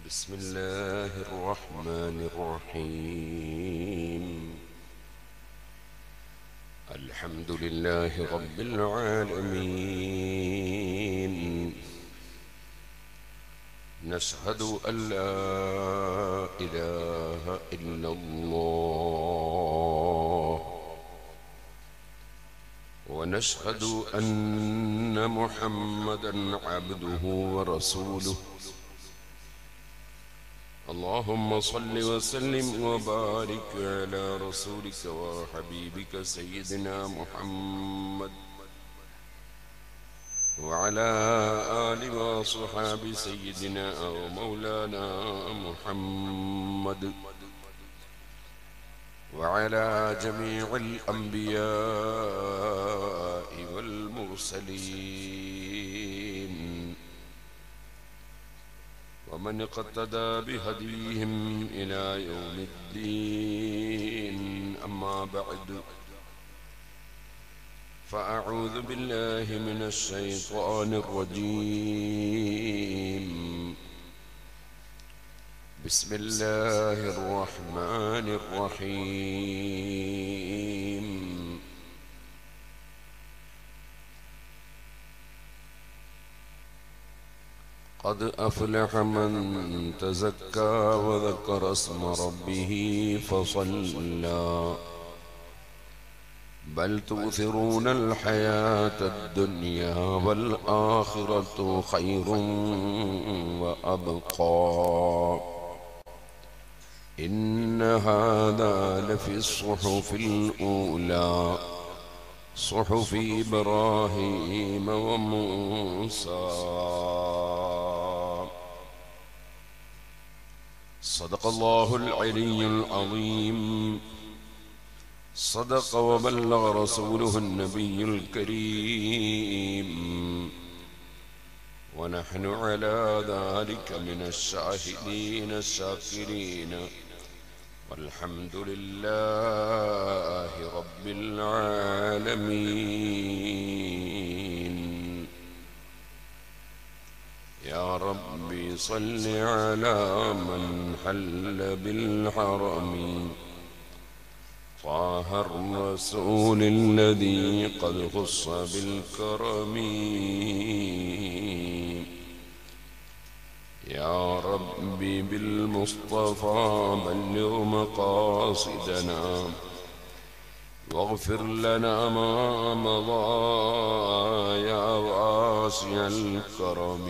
بسم الله الرحمن الرحيم الحمد لله رب العالمين نشهد أن لا إله إلا الله ونشهد أن محمدا عبده ورسوله اللهم صل وسلم وبارك على رسولك وحبيبك سيدنا محمد وعلى آل وصحاب سيدنا ومولانا محمد وعلى جميع الأنبياء والمرسلين ومن اقتدى بهديهم إلى يوم الدين أما بعد فأعوذ بالله من الشيطان الرجيم بسم الله الرحمن الرحيم قد أفلح من تزكى وذكر اسم ربه فصلى بل تؤثرون الحياة الدنيا والآخرة خير وأبقى إن هذا لفي الصحف الأولى صحف إبراهيم وموسى صدق الله العلي العظيم صدق وبلغ رسوله النبي الكريم ونحن على ذلك من الشاهدين الشاكرين والحمد لله رب العالمين يا ربي صل على من حل بالحرم طه الرسول الذي قد خص بالكرم يا ربي بالمصطفى بلغ مقاصدنا واغفر لنا ما مضى يا واسع الكرم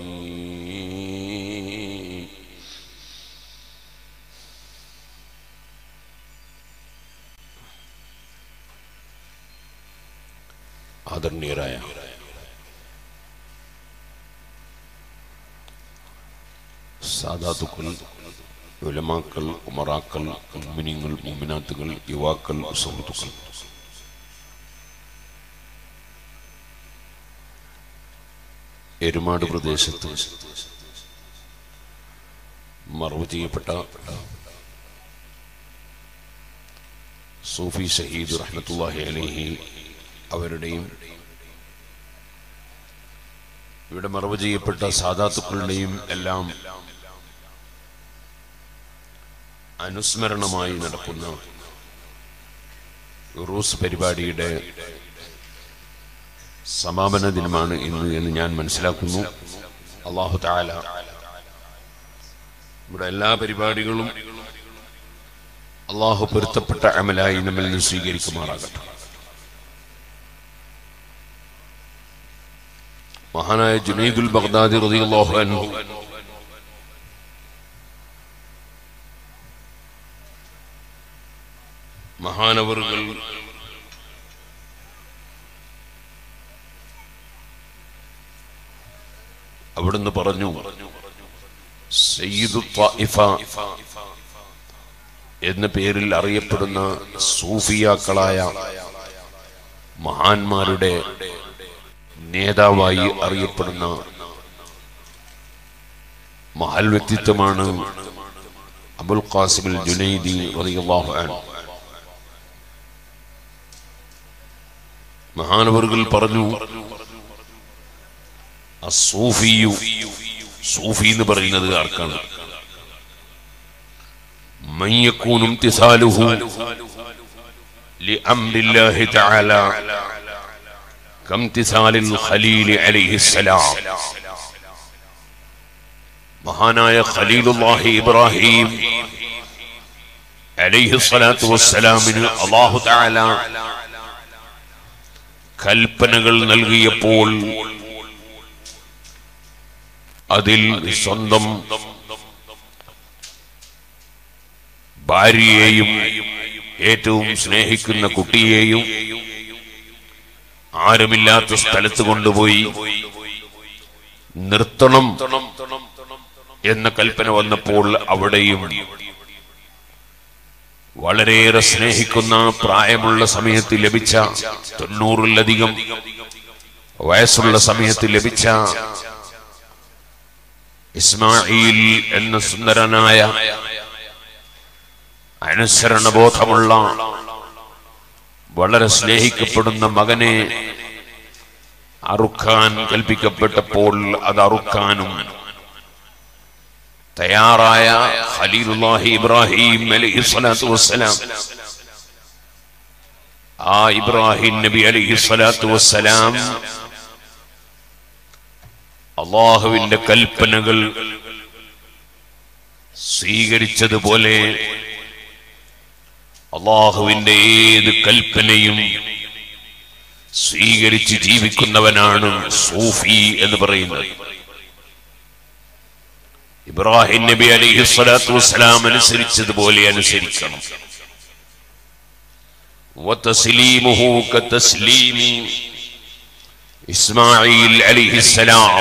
ആദരണീയരായ സാധാതുക്കൾ ഉലമാക്കൾ ഉമറാക്കൾ മുമിനിങ്ങൾ മുമിനാത്തുകൾ യുവാക്കൾ സുഹൃത്തുക്കൾ എരുമാട് പ്രദേശത്ത് മറവ് ചെയ്യപ്പെട്ട സൂഫി ഷഹീദ് റഹ്മത്തുല്ലാഹി അലഹി അവരുടെയും ഇവിടെ മറവ് ചെയ്യപ്പെട്ട സാധാത്തുക്കളുടെയും എല്ലാം അനുസ്മരണമായി നടക്കുന്ന ഉറൂസ് പരിപാടിയുടെ സമാപന ദിനമാണ് ഇന്ന് എന്ന് ഞാൻ മനസ്സിലാക്കുന്നു അള്ളാഹു താല ഇവിടെ എല്ലാ പരിപാടികളും അള്ളാഹു പൊരുത്തപ്പെട്ട അമലായി നമ്മിൽ നിന്ന് സ്വീകരിക്കുമാറാകട്ടെ മഹാനായ ജുനൈദുൽ ബഗ്ദാദി റളിയല്ലാഹു അൻഹു മഹാനവറുകൾ അവിടുന്ന് പറഞ്ഞു സയ്യിദു ത്വായിഫ എന്ന പേരിൽ അറിയപ്പെടുന്ന സൂഫിയാക്കളായ മഹാന്മാരുടെ നേതാവായി അറിയപ്പെടുന്ന മഹൽ വ്യക്തിത്വമാണ് അബുൽ ഖാസിമുൽ ജുനൈദി റളിയല്ലാഹു അൻഹു മഹാനവറുകൾ പറഞ്ഞു അസൂഫിയു സൂഫി എന്ന് പറയുന്നത് ആർക്കാണ് من يكون امتثاله لأمر الله تعالى كامتثال الخليل عليه السلام മഹാനായ ഖലീലുല്ലാഹി ഇബ്രാഹിം അലൈഹി സ്വലാത്തു വസ്സലാമിന് അള്ളാഹു തആല കൽപ്പനകൾ നൽകിയപ്പോൾ അതിൽ സ്വന്തം ഭാര്യയെയും ഏറ്റവും സ്നേഹിക്കുന്ന കുട്ടിയെയും ആരുമില്ലാത്ത സ്ഥലത്ത് കൊണ്ടുപോയി നിർത്തണം എന്ന കൽപ്പന വന്നപ്പോൾ അവിടെയും വളരെയേറെ സ്നേഹിക്കുന്ന പ്രായമുള്ള സമയത്ത് ലഭിച്ച തൊണ്ണൂറിലധികം വയസ്സുള്ള സമയത്ത് ലഭിച്ച ഇസ്മായിൽ എന്ന സുന്ദരനായ അനുസരണബോധമുള്ള വളരെ സ്നേഹിക്കപ്പെടുന്ന മകനെ അറുക്കാൻ കൽപ്പിക്കപ്പെട്ടപ്പോൾ അത് അറുക്കാനും തയ്യാറായ ഖലീലുല്ലാഹി ഇബ്രാഹിം അലൈഹി സ്വലാത്തു വസ്സലാം ആ ഇബ്രാഹിം നബി അലൈഹി സ്വലാത്തു വസ്സലാം അള്ളാഹുവിന്റെ കൽപ്പനകൾ സ്വീകരിച്ചതുപോലെ അള്ളാഹുവിന്റെ ഏത് കൽപ്പനയും സ്വീകരിച്ച് ജീവിക്കുന്നവനാണ് സൂഫി എന്ന് പറയുന്നത് ഇബ്രാഹിം നബി അലൈഹി സ്വലാത്തു വസ്സലാം അനുസരിച്ചതുപോലെ അനുസരിക്കണം وتسليمه كتسليم ഇസ്മായിൽ അലിഹിസലാം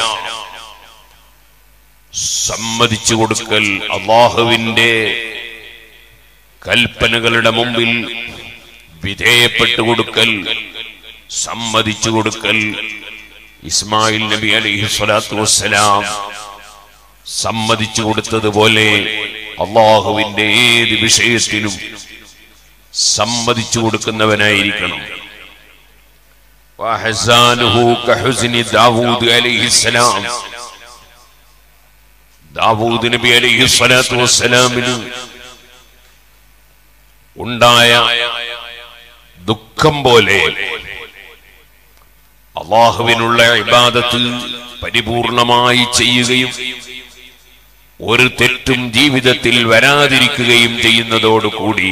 സമ്മതിച്ചു കൊടുക്കൽ അള്ളാഹുവിന്റെ കൽപ്പനകളുടെ മുമ്പിൽ വിധേയപ്പെട്ടു കൊടുക്കൽ സമ്മതിച്ചു കൊടുക്കൽ ഇസ്മായിൽ നബി അലിഹി സ്വലാത്തു വസ്സലാം സമ്മതിച്ചു കൊടുത്തതുപോലെ അള്ളാഹുവിന്റെ ഏത് വിഷയത്തിലും സമ്മതിച്ചു കൊടുക്കുന്നവനായിരിക്കണം وحزانه كحزن داوود عليه السلام ദാവൂദ് നബി അലൈഹി സ്വലാത്തു വസ്സലാമിന് ഉണ്ടായ ദുഃഖം പോലെ അള്ളാഹുവിനുള്ള ഇബാദത്ത് പരിപൂർണമായി ചെയ്യുകയും ഒരു തെറ്റും ജീവിതത്തിൽ വരാതിരിക്കുകയും ചെയ്യുന്നതോടുകൂടി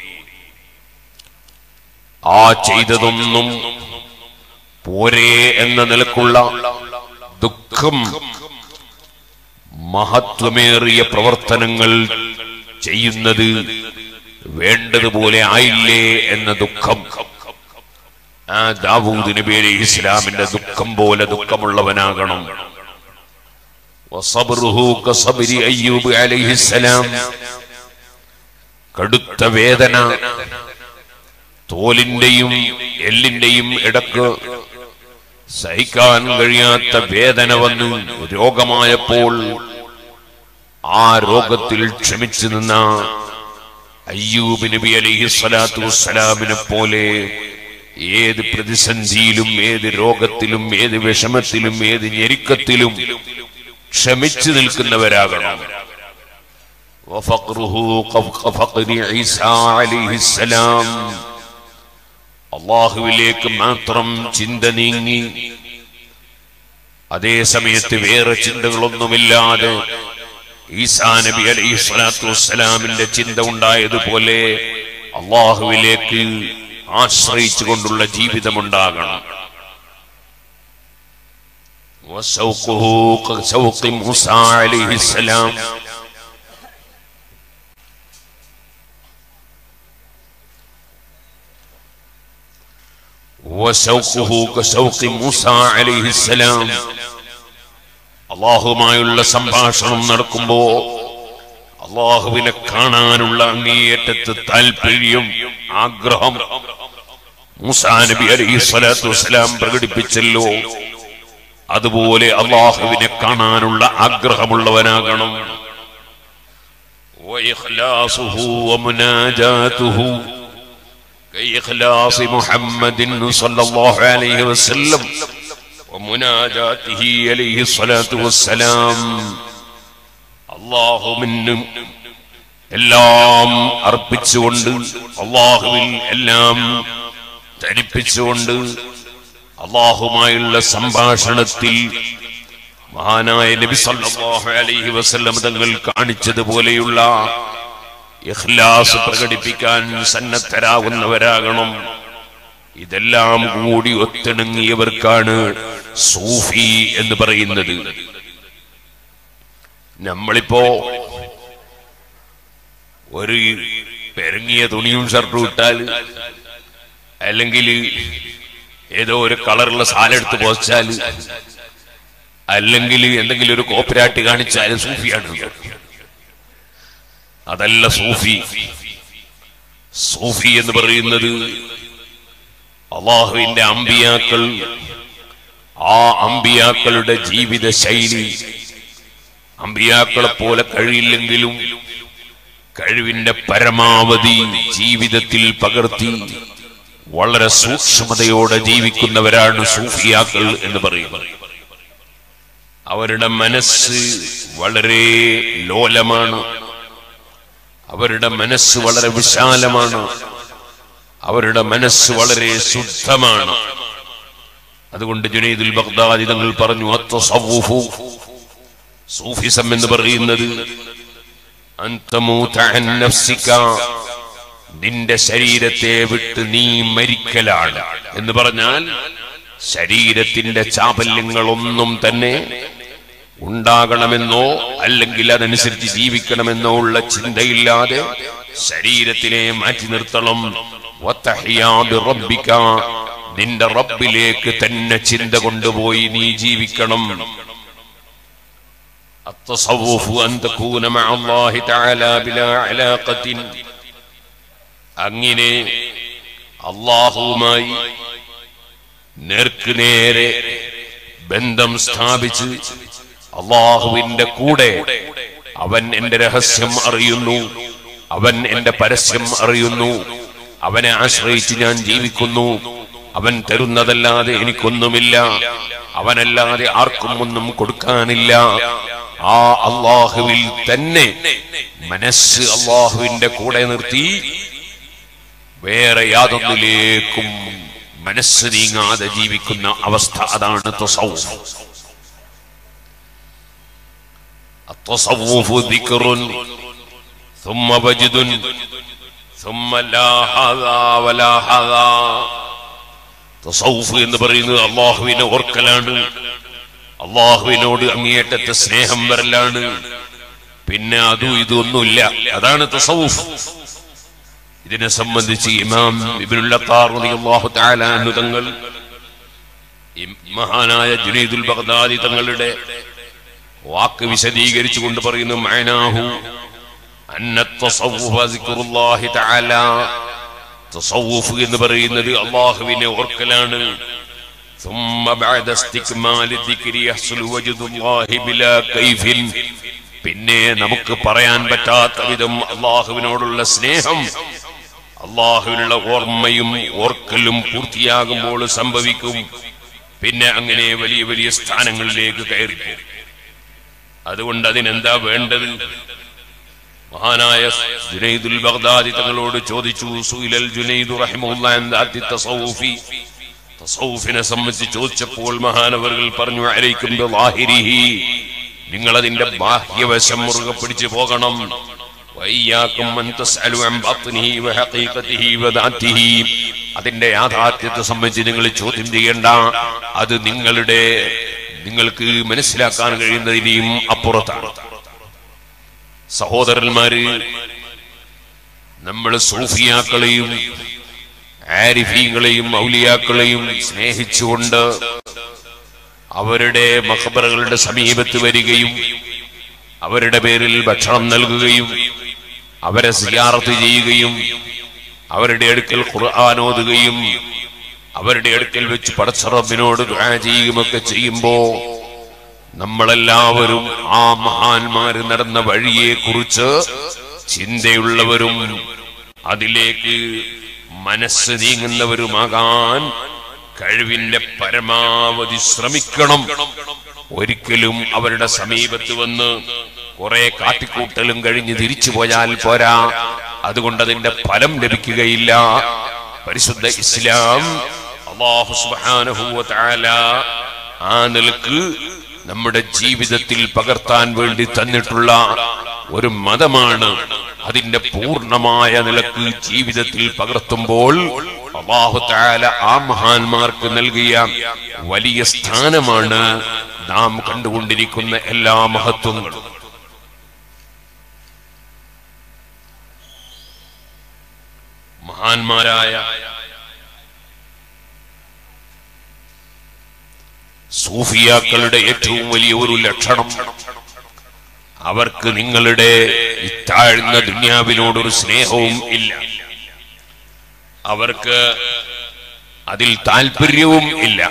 ആ ചെയ്തതൊന്നും പോരേ എന്ന നിലക്കുള്ള ദുഃഖം മഹത്വമേറിയ പ്രവർത്തനങ്ങൾ ചെയ്യുന്നത് വേണ്ടതുപോലെ ആയില്ലേ എന്ന ദുഃഖം ആ ദാവൂദ് നബി അലൈഹി ഇസ്ലാമിന്റെ ദുഃഖം പോലെ ദുഃഖമുള്ളവനാകണം വസബ്റുഹു കസബ്രി അയ്യൂബ് അലൈഹിസ്സലാം കടുത്ത വേദന തോലിന്റെയും എല്ലിന്റെയും ഇടക്ക് സഹിക്കാൻ കഴിയാത്ത വേദന വന്നു രോഗമായപ്പോൾ ആ രോഗത്തിൽ ക്ഷമിച്ചു നിന്ന അയ്യൂബ് നബി അലൈഹി സ്വലാത്തു വസ്സലാമിനെ പോലെ ഏത് പ്രതിസന്ധിയിലും ഏത് രോഗത്തിലും ഏത് വിഷമത്തിലും ഏത് ഞെരുക്കത്തിലും ക്ഷമിച്ചു നിൽക്കുന്നവരാകണം وفقره كفقر عيسى عليه السلام അള്ളാഹുവിലേക്ക് മാത്രം ചിന്ത നീങ്ങി അതേ സമയത്ത് വേറെ ചിന്തകളൊന്നുമില്ലാതെ ഈസാ നബി അലൈഹി സ്വലാത്തു വസ്സലാമിന്റെ ചിന്ത ഉണ്ടായതുപോലെ അള്ളാഹുവിലേക്ക് ആശ്രയിച്ചുകൊണ്ടുള്ള ജീവിതമുണ്ടാകണം وسوقه كسوق موسى عليه السلام وسوقه كسوق موسى عليه السلام അള്ളാഹുമായുള്ള സംഭാഷണം നടക്കുമ്പോ അള്ളാഹുവിനെ കാണാനുള്ള അങ്ങേയറ്റത്ത് താല്പര്യം ആഗ്രഹം മൂസാ നബി അലൈഹി സ്വലാത്തു വസ്സലാം പ്രകടിപ്പിച്ചല്ലോ അതുപോലെ അള്ളാഹുവിനെ കാണാനുള്ള ആഗ്രഹമുള്ളവനാകണം وإخلاصه ومناجاته كإخلاص محمد صلى الله عليه وسلم ومناجاته عليه الصلاة والسلام الله من എല്ലാം അർപ്പിച്ചുകൊണ്ട് അള്ളാഹുവിൽ എല്ലാം ധരിപ്പിച്ചുകൊണ്ട് അള്ളാഹുമായുള്ള സംഭാഷണത്തിൽ മഹാനായ നബി സല്ലല്ലാഹു അലൈഹി വസല്ലം തങ്ങൾ കാണിച്ചതുപോലെയുള്ള ഇഖ്ലാസ് പ്രകടിപ്പിക്കാൻ സന്നദ്ധരാകുന്നവരാകണം ഇതെല്ലാം കൂടി ഒത്തിണങ്ങിയവർക്കാണ് സൂഫി എന്ന് പറയുന്നത് നമ്മളിപ്പോ ഒരു പെരങ്ങിയ തുണിയും ഷർട്ടും ഇട്ടാൽ അല്ലെങ്കിൽ ഏതോ ഒരു കളറുള്ള സാലെടുത്ത് പോച്ചാൽ അല്ലെങ്കിൽ എന്തെങ്കിലും ഒരു കോപ്പിരാട്ട് കാണിച്ചാൽ സൂഫിയാണ് അതല്ല സൂഫി സൂഫി എന്ന് പറയുന്നത് അള്ളാഹുവിന്റെ അമ്പിയാക്കൾ ആ അമ്പിയാക്കളുടെ ജീവിത ശൈലി അമ്പിയാക്കളെ പോലെ കഴിയില്ലെങ്കിലും കഴിവിന്റെ പരമാവധി ജീവിതത്തിൽ പകർത്തി വളരെ സൂക്ഷ്മതയോടെ ജീവിക്കുന്നവരാണ് സൂഫിയാക്കൾ എന്ന് പറയുന്നത് അവരുടെ മനസ്സ് വളരെ ലോലമാണ് അവരുടെ മനസ്സ് വളരെ വിശാലമാണ് അവരുടെ മനസ്സ് വളരെ ശുദ്ധമാണ് അതുകൊണ്ട് ജുനൈദുൽ ബഗ്ദാദി തങ്ങൾ പറഞ്ഞു അത്തസവ്വുഫു സൂഫിസം എന്ന് പറയുന്നത് അന്തമൂത അൻ നഫ്സിക നിന്റെ ശരീരത്തെ വിട്ട് നീ മരിക്കലാണ് എന്ന് പറഞ്ഞാൽ ശരീരത്തിന്റെ ചാപല്യങ്ങളൊന്നും തന്നെ ഉണ്ടാകണമെന്നോ അല്ലെങ്കിൽ അതനുസരിച്ച് ജീവിക്കണമെന്നോ ഉള്ള ചിന്തയില്ലാതെ ശരീരത്തിനെ മാറ്റി നിർത്തണം വത്തഹിയാ ബിറബ്ബിക. നിന്റെ റബ്ബിലേക്ക് തന്നെ ചിന്ത കൊണ്ടുപോയി നീ ജീവിക്കണം التصوف أن تكون مع الله تعالى بلا علاقة അങ്ങനെ അള്ളാഹുവുമായി നേർക്ക് നേരെ ബന്ധം സ്ഥാപിച്ച് അള്ളാഹുവിന്റെ കൂടെ അവൻ എന്റെ രഹസ്യം അറിയുന്നു അവൻ എന്റെ പരസ്യം അറിയുന്നു അവനെ ആശ്രയിച്ച് ഞാൻ ജീവിക്കുന്നു അവൻ തരുന്നതല്ലാതെ എനിക്കൊന്നുമില്ല അവനല്ലാതെ ആർക്കും ഒന്നും കൊടുക്കാനില്ല ആ അള്ളാഹുവിൽ തന്നെ മനസ്സ് അള്ളാഹുവിന്റെ കൂടെ നിർത്തി വേറെ യാതൊന്നിലേക്കും മനസ്സ് നീങ്ങാതെ ജീവിക്കുന്ന അവസ്ഥ അതാണ് തസൗഫ് التصوف ذكر ثم وجد ثم لا هذا ولا هذا തസൗഫ് എന്ന് പറയുന്നത് അള്ളാഹുവിനെ ഓർക്കലാണ് അള്ളാഹുവിനോട് അങ്ങേയറ്റത്തെ സ്നേഹം വരലാണ് പിന്നെ അതും ഇതൊന്നുമില്ല അതാണ് തസൗഫ് ഇതിനെ സംബന്ധിച്ച് ഇമാം ഇബ്നുൽ അത്താർ റളിയല്ലാഹു തആല അൻഹു തങ്ങൾ ഇം- മഹാനായ ജുനൈദുൽ ബഗ്ദാദി തങ്ങളുടെ വാക്ക് വിശദീകരിച്ചു കൊണ്ട് പറയുന്നു മഅനാഹു അന്ന തസവ്വുഫ സിക്റുല്ലാഹി തആല തസവ്വുഫ് എന്ന് പറയുന്നത് അള്ളാഹുവിനെ ഓർക്കലാണ് ثم بعد استكمال الذكر يحصل وجد الله بلا كيف പിന്നെ നമുക്ക് പറയാൻ പറ്റാത്ത വിധം അള്ളാഹുവിനോടുള്ള സ്നേഹം അള്ളാഹുവിനുള്ള ഓർമ്മയും ഓർക്കലും പൂർത്തിയാകുമ്പോൾ സംഭവിക്കും പിന്നെ അങ്ങനെ വലിയ വലിയ സ്ഥാനങ്ങളിലേക്ക് കയറി പോകും അതുകൊണ്ട് അതിനെന്താ വേണ്ടത് മഹാനായ ജുനൈദുൽ ബഗ്ദാദി തങ്ങളോട് ചോദിച്ചു സുയിലൽ ജുനൈദു റഹിമഹുല്ലാ എന്താ തസൗഫി തസൗഫിനെ സംബന്ധിച്ച് ചോദിച്ചപ്പോൾ മഹാനവറുകൾ പറഞ്ഞു അലൈക്കും ബിളാഹിരിഹി നിങ്ങൾ അതിന്റെ ബാഹ്യവശം മുറുകെ പിടിച്ചു പോകണം വയ്യാക്കും അൻ തസ്അലു അൻ ബാത്തിനിഹി വഹഖീഖതിഹി വദാത്തിഹി അതിന്റെ യാഥാർത്ഥ്യത്തെ സംബന്ധിച്ച് നിങ്ങൾ ചോദ്യം ചെയ്യേണ്ട അത് നിങ്ങളുടെ നിങ്ങൾക്ക് മനസ്സിലാക്കാൻ കഴിയുന്നതിനെയും അപ്പുറത്താണ് സഹോദരന്മാര് നമ്മൾ സൂഫിയാക്കളെയും ആരിഫീങ്ങളെയും ഔലിയാക്കളെയും സ്നേഹിച്ചുകൊണ്ട് അവരുടെ മഖബറകളുടെ സമീപത്ത് വരികയും അവരുടെ പേരിൽ ഭക്ഷണം നൽകുകയും അവരെ സിയാറത്ത് ചെയ്യുകയും അവരുടെ അടുക്കൽ ഖുർആൻ ഓതുകയും അവരുടെ അടുക്കൽ വെച്ച് പടച്ചറബിനോട് ദുആ ചെയ്യുകയുമൊക്കെ ചെയ്യുമ്പോ നമ്മളെല്ലാവരും ആ മഹാന്മാര് നടന്ന വഴിയെ കുറിച്ച് ചിന്തയുള്ളവരും അതിലേക്ക് മനസ്സ് നീങ്ങുന്നവരുമാകാൻ കഴിവിന്റെ പരമാവധി ശ്രമിക്കണം ഒരിക്കലും അവരുടെ സമീപത്ത് വന്ന് കുറെ കാട്ടിക്കൂട്ടലും കഴിഞ്ഞ് തിരിച്ചു പോയാൽ പോരാ അതുകൊണ്ട് അതിന്റെ ഫലം ലഭിക്കുകയില്ല പരിശുദ്ധ ഇസ്ലാം അള്ളാഹു സുബ്ഹാനഹു വ തആല ആ നിലക്ക് നമ്മുടെ ജീവിതത്തിൽ പകർത്താൻ വേണ്ടി തന്നിട്ടുള്ള ഒരു മതമാണ് അതിന്റെ പൂർണ്ണമായ നിലക്ക് ജീവിതത്തിൽ പകർത്തുമ്പോൾ അള്ളാഹു താല ആ മഹാന്മാർക്ക് നൽകിയ വലിയ സ്ഥാനമാണ് നാം കണ്ടുകൊണ്ടിരിക്കുന്ന എല്ലാ മഹത്വങ്ങളും മഹാന്മാരായ സൂഫിയാക്കളുടെ ഏറ്റവും വലിയ ഒരു ലക്ഷണം അവർക്ക് നിങ്ങളുടെ ഈ താഴ്ന്ന ദുന്യാവിനോടൊരു സ്നേഹവും ഇല്ല അവർക്ക് അതിൽ താല്പര്യവും ഇല്ല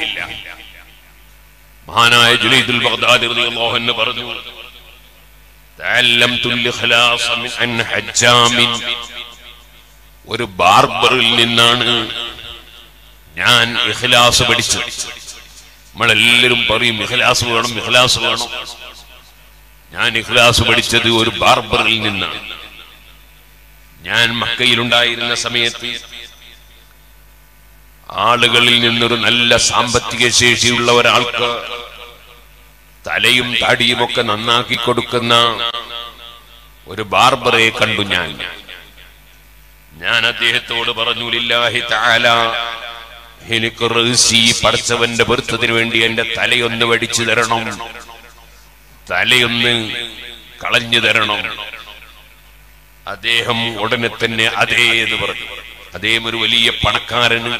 മഹാനായ ജുലൈദുൽ ബഗ്ദാദി റളിയല്ലാഹു അൻഹു പറഞ്ഞു തഅല്ലംതു الإخلاص من عن حجام ഒരു ബാർബറിൽ നിന്നാണ് ഞാൻ ഇഖ്ലാസ് പഠിച്ചത് നമ്മളെല്ലാവരും പറയും ഇഖ്ലാസ് വേണം ഇഖ്ലാസ് വേണം ഞാൻ ഇഖ്ലാസ് പഠിച്ചത് ഒരു ബാർബറിൽ നിന്നാണ് ഞാൻ മക്കയിലുണ്ടായിരുന്ന സമയത്ത് ആളുകളിൽ നിന്നൊരു നല്ല സാമ്പത്തിക ശേഷിയുള്ള ഒരാൾക്ക് തലയും താടിയും ഒക്കെ നന്നാക്കി കൊടുക്കുന്ന ഒരു ബാർബറെ കണ്ടു ഞാൻ ഞാൻ അദ്ദേഹത്തോട് പറഞ്ഞു ലില്ലാഹി തആല എനിക്ക് റസി പഠിച്ചവന്റെ പൊരുത്തത്തിന് വേണ്ടി എന്റെ തലയൊന്ന് വടിച്ചു തരണം തലയൊന്ന് കളഞ്ഞു തരണം അദ്ദേഹം ഉടനെ തന്നെ അതേ എന്ന് പറഞ്ഞു അദ്ദേഹം ഒരു വലിയ പണക്കാരന്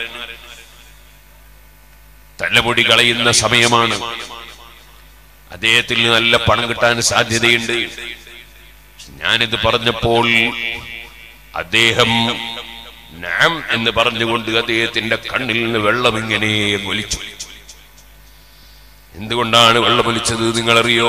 തലമുടി കളയുന്ന സമയമാണ് അദ്ദേഹത്തിന് നല്ല പണം കിട്ടാൻ സാധ്യതയുണ്ട് ഞാനിത് പറഞ്ഞപ്പോൾ അദ്ദേഹം നാം എന്ന് പറഞ്ഞുകൊണ്ട് അദ്ദേഹത്തിന്റെ കണ്ണിൽ നിന്ന് വെള്ളം ഇങ്ങനെ ഒലിച്ചു എന്തുകൊണ്ടാണ് വെള്ളമൊലിച്ചത് നിങ്ങളറിയോ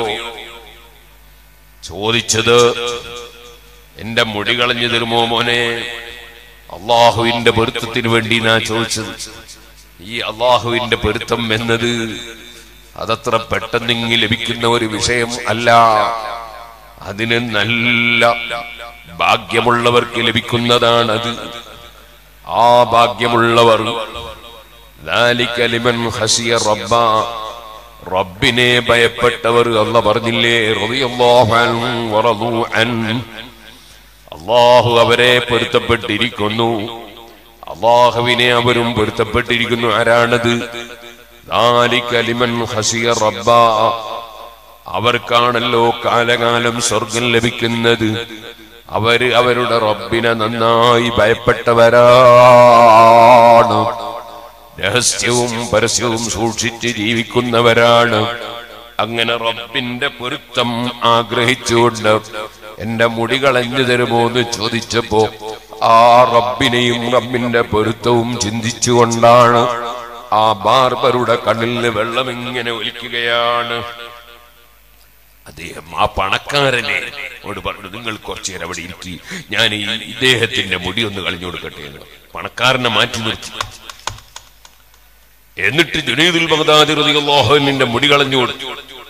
ചോദിച്ചത് എന്റെ മുടി കളഞ്ഞു തരുമോ മോനെ അള്ളാഹുവിന്റെ പൊരുത്തത്തിന് വേണ്ടി ഞാൻ ചോദിച്ചത് ഈ അള്ളാഹുവിന്റെ പൊരുത്തം എന്നത് അതത്ര പെട്ടെന്നെങ്കിൽ ലഭിക്കുന്ന ഒരു വിഷയം അല്ല അതിന് നല്ല ഭാഗ്യമുള്ളവർക്ക് ലഭിക്കുന്നതാണത് ആ ഭാഗ്യമുള്ളവർ ذلك لمن خشي ربا റബ്ബിനെ ഭയപ്പെട്ടവർ അല്ല പറഞ്ഞില്ലേ റളിയല്ലാഹു അൻഹു വറദു അൻ അള്ളാഹു അവരെ പൊരുത്തപ്പെട്ടിരിക്കുന്നു അള്ളാഹുവിനെ അവരും പൊരുത്തപ്പെട്ടിരിക്കുന്നു ആരാണത് ذلك لمن خشي ربا അവർക്കാണല്ലോ കാലകാലം സ്വർഗം ലഭിക്കുന്നത് അവര് അവരുടെ റബ്ബിനെ നന്നായി ഭയപ്പെട്ടവരാണ് രഹസ്യവും പരസ്യവും സൂക്ഷിച്ച് ജീവിക്കുന്നവരാണ് അങ്ങനെ റബ്ബിന്റെ പൊരുത്തം ആഗ്രഹിച്ചുകൊണ്ട് എന്റെ മുടി കളഞ്ഞു തരുമോ എന്ന് ചോദിച്ചപ്പോ ആ റബ്ബിനെയും റബ്ബിന്റെ പൊരുത്തവും ചിന്തിച്ചുകൊണ്ടാണ് ആ ബാർബറുടെ കണ്ണിൽ നിന്ന് വെള്ളം ഇങ്ങനെ ഒലിക്കുകയാണ് അദ്ദേഹം ആ പണക്കാരനെ ഓട് പറഞ്ഞു നിങ്ങൾ കുറച്ചു നേരം അവിടെ ഇരിക്കി ഞാൻ ഈ ഇദ്ദേഹത്തിന്റെ മുടി ഒന്ന് കളഞ്ഞു കൊടുക്കട്ടെ എന്ന് പണക്കാരനെ മാറ്റി നിർത്തി എന്നിട്ട് ജുനീദുൽ ബഗ്ദാദി റളിയല്ലാഹുവിന്റെ മുടി കളഞ്ഞു കൊടുത്തു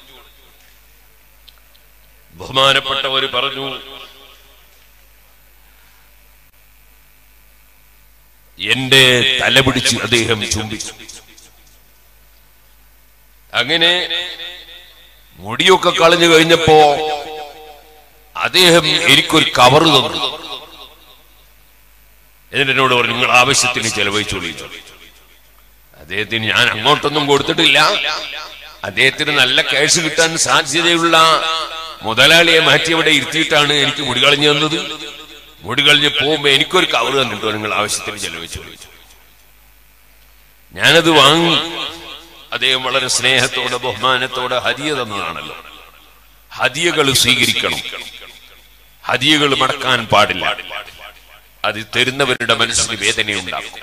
ബഹുമാനപ്പെട്ടവർ പറഞ്ഞു എന്റെ തല പിടിച്ച് അദ്ദേഹം ചുംബിച്ചു അങ്ങനെ മുടിയൊക്കെ കളഞ്ഞു കഴിഞ്ഞപ്പോ അദ്ദേഹം എനിക്കൊരു കവർ തന്നു എന്നിട്ട് എന്നോട് പറഞ്ഞു നിങ്ങൾ ആവശ്യത്തിന് ചെലവഴിച്ചോളി അദ്ദേഹത്തിന് ഞാൻ അങ്ങോട്ടൊന്നും കൊടുത്തിട്ടില്ല അദ്ദേഹത്തിന് നല്ല ക്യാഷ് കിട്ടാൻ സാധ്യതയുള്ള മുതലാളിയെ മാറ്റി അവിടെ ഇരുത്തിയിട്ടാണ് എനിക്ക് മുടി കളഞ്ഞു തന്നത് മുടി കളഞ്ഞ് പോകുമ്പോ എനിക്കൊരു കവർ തന്നിട്ടോ നിങ്ങൾ ആവശ്യത്തിന് ചെലവഴിച്ചോളി ഞാനത് വാങ്ങി അദ്ദേഹം വളരെ സ്നേഹത്തോടെ ബഹുമാനത്തോടെ ഹദിയ തന്നതാണല്ലോ ഹദിയകൾ സ്വീകരിക്കണം ഹദിയകൾ മടക്കാൻ പാടില്ല അത് തരുന്നവരുടെ മനസ്സിന് വേദനയുണ്ടാക്കും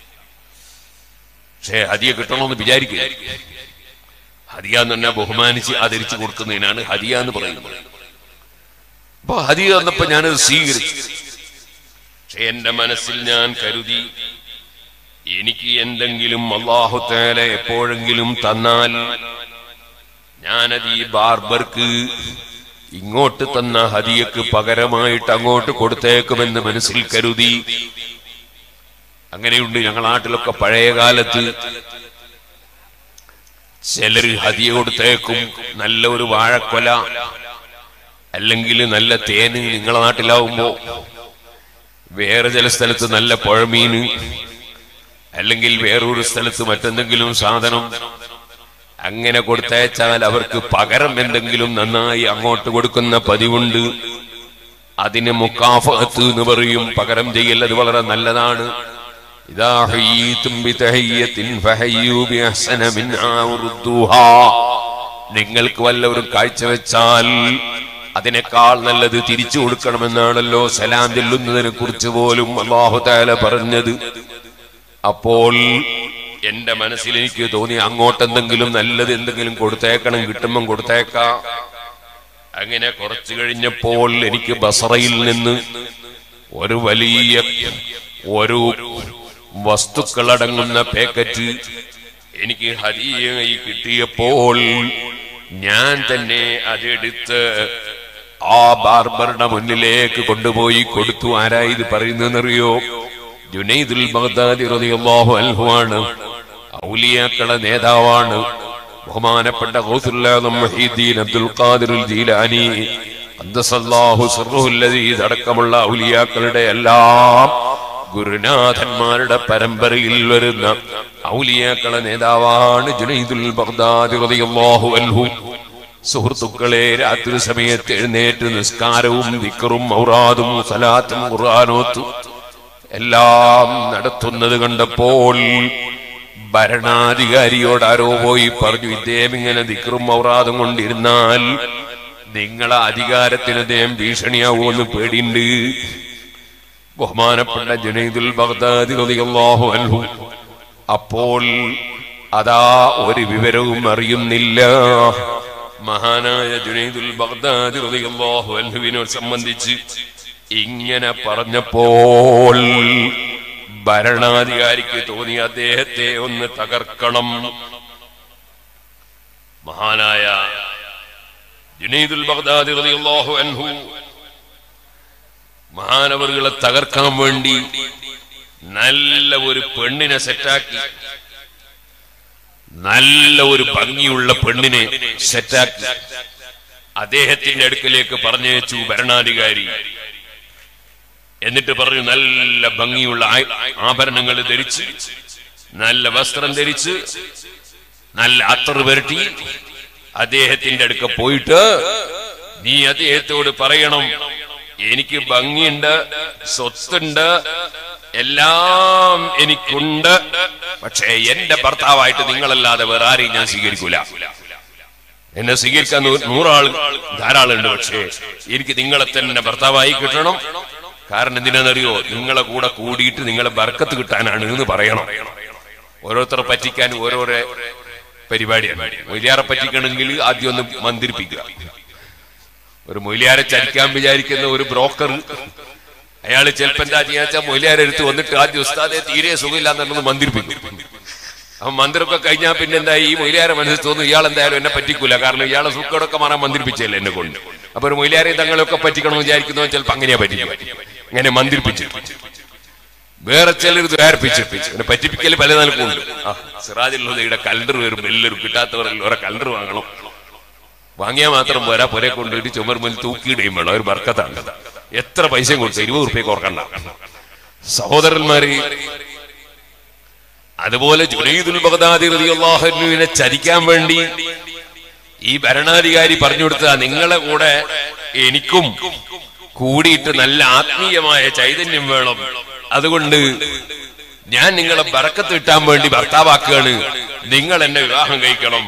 പക്ഷേ ഹദിയ കിട്ടണമെന്ന് വിചാരിക്കുക ഹദിയ എന്ന് പറഞ്ഞാൽ ബഹുമാനിച്ച് ആദരിച്ചു കൊടുക്കുന്നതിനാണ് ഹദിയ എന്ന് പറയുന്നത് അപ്പൊ ഹദിയ തന്നപ്പോ ഞാനത് സ്വീകരിച്ചു പക്ഷെ എന്റെ മനസ്സിൽ ഞാൻ കരുതി എനിക്ക് എന്തെങ്കിലും അള്ളാഹുത്തേല എപ്പോഴെങ്കിലും തന്നാൽ ഞാനത് ഈ ബാർബർക്ക് ഇങ്ങോട്ട് തന്ന ഹദിയക്ക് പകരമായിട്ട് അങ്ങോട്ട് കൊടുത്തേക്കുമെന്ന് മനസ്സിൽ കരുതി അങ്ങനെയുണ്ട് ഞങ്ങൾ നാട്ടിലൊക്കെ പഴയ കാലത്ത് ചിലര് ഹദിയ കൊടുത്തേക്കും നല്ല ഒരു വാഴക്കൊല അല്ലെങ്കിൽ നല്ല തേന് നിങ്ങളെ നാട്ടിലാവുമ്പോ വേറെ ചില സ്ഥലത്ത് നല്ല പുഴമീന് അല്ലെങ്കിൽ വേറൊരു സ്ഥലത്ത് മറ്റെന്തെങ്കിലും സാധനം അങ്ങനെ കൊടുത്തയച്ചാൽ അവർക്ക് പകരം എന്തെങ്കിലും നന്നായി അങ്ങോട്ട് കൊടുക്കുന്ന പതിവുണ്ട് അതിന് മുക്കാഫത്ത് എന്ന് പറയും പകരം ചെയ്യൽ അത് വളരെ നല്ലതാണ് ഇതാ ഹയ്യീതും ബിതഹയ്യത്തിൻ ഫഹയ്യൂ ബിഅഹ്സന മിൻഹാ ഉറുദ്ദൂഹാ. നിങ്ങൾക്ക് വല്ലവരും കാഴ്ചവെച്ചാൽ അതിനേക്കാൾ നല്ലത് തിരിച്ചു കൊടുക്കണമെന്നാണല്ലോ സലാം ചെല്ലുന്നതിനെ കുറിച്ച് പോലും അള്ളാഹു താല പറഞ്ഞത് അപ്പോൾ എന്റെ മനസ്സിൽ എനിക്ക് തോന്നി അങ്ങോട്ടെന്തെങ്കിലും നല്ലത് എന്തെങ്കിലും കൊടുത്തേക്കണം കിട്ടുമ്പം കൊടുത്തേക്കാം അങ്ങനെ കുറച്ചു കഴിഞ്ഞപ്പോൾ എനിക്ക് ബസറയിൽ നിന്ന് ഒരു വലിയ ഒരു വസ്തുക്കളടങ്ങുന്ന പാക്കറ്റ് എനിക്ക് ഹരിയായി കിട്ടിയപ്പോൾ ഞാൻ തന്നെ അതെടുത്ത് ആ ബാർബറുടെ മുന്നിലേക്ക് കൊണ്ടുപോയി കൊടുത്തു ആരാ ഇത് പറയുന്നതെന്നറിയോ ജുനൈദുൽ ബഗ്ദാദി റളിയല്ലാഹു അൻഹു ആണ് ഔലിയാക്കളെ നേതാവാണ് ബഹുമാനപ്പെട്ട ഗൗസുല്ലാദം മുഹീദ്ദീൻ അബ്ദുൽ ഖാദിർ ജീലാനി ഖദ്ദസല്ലാഹു സിർറുഹുൽ അദീദ് അടക്കമുള്ള ഔലിയാക്കളുടെ എല്ലാം ഗുരുനാഥന്മാരുടെ പരമ്പരയിൽ വരുന്ന ഔലിയാക്കളെ നേതാവാണ് ജുനൈദുൽ ബഗ്ദാദി റളിയല്ലാഹു അൻഹു സുഹൃത്തുക്കളെ രാത്രി സമയത്ത് എഴുന്നേറ്റ് നിസ്കാരവും ദിക്കറും ഔറാദും സലാത്തും ഖുർആാനോത്തും എല്ലാം നടത്തുന്നത് കണ്ടപ്പോൾ ഭരണാധികാരിയോട് ആരോ പോയി പറഞ്ഞു ഇദ്ദേഹം ഇങ്ങനെ ദിക്റും ഔറാദും കൊണ്ടിരുന്നാൽ നിങ്ങളെ അധികാരത്തിന് അദ്ദേഹം ഭീഷണിയാവുമെന്ന് പേടിയുണ്ട് ബഹുമാനപ്പെട്ട ജുനൈദുൽ ബഗ്ദാദി റളിയല്ലാഹു അൻഹു അപ്പോൾ അതാ ഒരു വിവരവും അറിയുന്നില്ല മഹാനായ ജുനൈദുൽ ബഗ്ദാദി റളിയല്ലാഹു അൻഹുവിനെ സംബന്ധിച്ച് ഇങ്ങനെ പറഞ്ഞപ്പോൾ ഭരണാധികാരിക്ക് തോന്നി അദ്ദേഹത്തെ ഒന്ന് തകർക്കണം മഹാനായ ജുനൈദുൽ ബഗ്ദാദി റളിയല്ലാഹു അൻഹു മഹാനവറുകളെ തകർക്കാൻ വേണ്ടി നല്ല ഒരു പെണ്ണിനെ സെറ്റാക്കി നല്ല ഒരു ഭംഗിയുള്ള പെണ്ണിനെ സെറ്റാക്കി അദ്ദേഹത്തിന്റെ അടുക്കലേക്ക് പറഞ്ഞയച്ചു ഭരണാധികാരി എന്നിട്ട് പറഞ്ഞു നല്ല ഭംഗിയുള്ള ആ- ആഭരണങ്ങൾ ധരിച്ച് നല്ല വസ്ത്രം ധരിച്ച് നല്ല അത്തറ് പുരട്ടി അദ്ദേഹത്തിന്റെ അടുക്ക പോയിട്ട് നീ അദ്ദേഹത്തോട് പറയണം എനിക്ക് ഭംഗിയുണ്ട് സ്വത്തുണ്ട് എല്ലാം എനിക്കുണ്ട് പക്ഷേ എന്റെ ഭർത്താവായിട്ട് നിങ്ങളല്ലാതെ വേറെ ആരെയും ഞാൻ സ്വീകരിക്കൂല എന്നെ സ്വീകരിക്കാൻ നൂ- നൂറാൾ ധാരാളമുണ്ട് പക്ഷേ എനിക്ക് നിങ്ങളെ തന്നെ ഭർത്താവായി കിട്ടണം കാരണം എന്തിനാണെന്നറിയോ നിങ്ങളെ കൂടെ കൂടിയിട്ട് നിങ്ങളെ ബർക്കത്ത് കിട്ടാനാണ് എന്ന് പറയണം ഓരോരുത്തരെ പറ്റിക്കാൻ ഓരോരോ പരിപാടിയാണ് മൊയ്ലിയാറെ പറ്റിക്കണമെങ്കിൽ ആദ്യം ഒന്ന് മന്ദിരിപ്പിക്കുക ഒരു മൊയ്ലിയാരെ ചരിക്കാൻ വിചാരിക്കുന്ന ഒരു ബ്രോക്കർ അയാൾ ചിലപ്പോ എന്താ ചെയ്യാച്ചാ മൊയ്ലിയാരെ എടുത്ത് വന്നിട്ട് ആദ്യം ഉസ്താദെ തീരെ സുഖമില്ല എന്നുള്ളത് മന്ദിരിപ്പിക്കും അപ്പൊ മന്ത്രമൊക്കെ കഴിഞ്ഞാൽ പിന്നെ എന്താ ഈ മൊയിലാരെ മനസ്സിൽ തോന്നുന്നു ഇയാൾ എന്തായാലും എന്നെ പറ്റിക്കൂല കാരണം ഇയാളെ സുഖോടൊക്കെ മാറാൻ മന്ത്രിപ്പിച്ചല്ലേ എന്നെ കൊണ്ട് അപ്പൊ ഒരു മൊയിലാരെ തങ്ങളെയൊക്കെ പറ്റിക്കണമെന്ന് വിചാരിക്കുന്നവൻ ചിലപ്പോ അങ്ങനെയാ പറ്റിക്കുക അങ്ങനെ മന്ത്രിപ്പിച്ചു വേറെ ചിലർ ദ്വാരപ്പിച്ചിട്ട് പിന്നെ പറ്റിപ്പിക്കൽ പല നിലക്കുണ്ട് ആ സിറാജുള്ളതയുടെ കലണ്ടർ വരും എല്ലാവരും കിട്ടാത്തവരെല്ലാം ഓരോ കലണ്ടർ വാങ്ങണം വാങ്ങിയാൽ മാത്രം പോരാ പുരെ കൊണ്ടുപോയിട്ട് ചുമർമുൽ തൂക്കിയിടുകയും വേണം ഒരു ബർക്കത്താണ് എത്ര പൈസയും കൊടുത്ത് ഇരുപത് റുപ്യക്ക് ഓർക്കണ്ട സഹോദരന്മാര് അതുപോലെ ജുനൈദുൽ ബഗ്ദാദി റളിയല്ലാഹുവിനെ ചതിക്കാൻ വേണ്ടി ഈ ഭരണാധികാരി പറഞ്ഞു കൊടുത്ത നിങ്ങളെ കൂടെ എനിക്കും കൂടിയിട്ട് നല്ല ആത്മീയമായ ചൈതന്യം വേണം അതുകൊണ്ട് ഞാൻ നിങ്ങളെ ബറക്കത്ത് കിട്ടാൻ വേണ്ടി ഭർത്താവാക്കുകയാണ് നിങ്ങൾ എന്നെ വിവാഹം കഴിക്കണം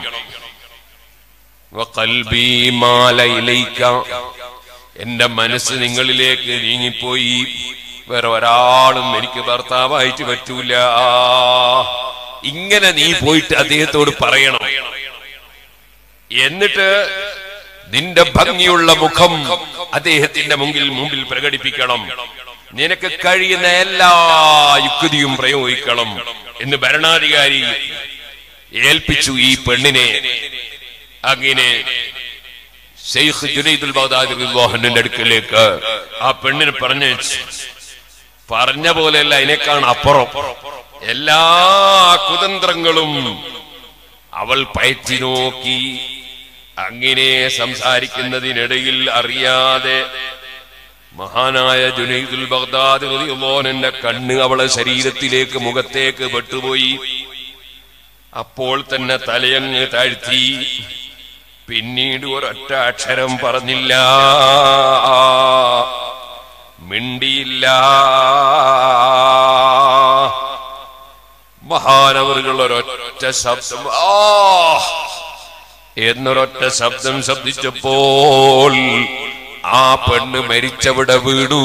വഖൽബി മാല ഇലൈക. എന്റെ മനസ്സ് നിങ്ങളിലേക്ക് നീങ്ങിപ്പോയി വേറെ ഒരാളും എനിക്ക് ഭർത്താവായിട്ട് പറ്റൂല ഇങ്ങനെ നീ പോയിട്ട് അദ്ദേഹത്തോട് പറയണം എന്നിട്ട് നിന്റെ ഭംഗിയുള്ള മുഖം അദ്ദേഹത്തിന്റെ മുമ്പിൽ മുമ്പിൽ പ്രകടിപ്പിക്കണം നിനക്ക് കഴിയുന്ന എല്ലാ യുക്തിയും പ്രയോഗിക്കണം എന്ന് ഭരണാധികാരി ഏൽപ്പിച്ചു ഈ പെണ്ണിനെ അങ്ങനെ ഷെയ്ഖ് ജുനൈദുൽ ബഗ്ദാദി റളിയല്ലാഹുവിന്റെ അടുക്കലേക്ക് ആ പെണ്ണിന് പറഞ്ഞു പറഞ്ഞ പോലെയല്ല അതിനേക്കാണ് അപ്പുറം എല്ലാ കുതന്ത്രങ്ങളും അവൾ പയറ്റി നോക്കി അങ്ങനെ സംസാരിക്കുന്നതിനിടയിൽ അറിയാതെ മഹാനായ ജുനൈദുൽ ബഗ്ദാദ് റളിയല്ലാഹുവിന്റെ കണ്ണ് അവളെ ശരീരത്തിലേക്ക് മുഖത്തേക്ക് പെട്ടുപോയി അപ്പോൾ തന്നെ തലയങ്ങ് താഴ്ത്തി പിന്നീട് ഒരൊറ്റ അക്ഷരം പറഞ്ഞില്ല മിണ്ടിയില്ല മഹാനവറുകൾ ഒരൊറ്റ ശബ്ദം ആ എന്നൊരൊറ്റ ശബ്ദം ശബ്ദിച്ചപ്പോൾ ആ പെണ്ണ് മരിച്ചവിടെ വീണു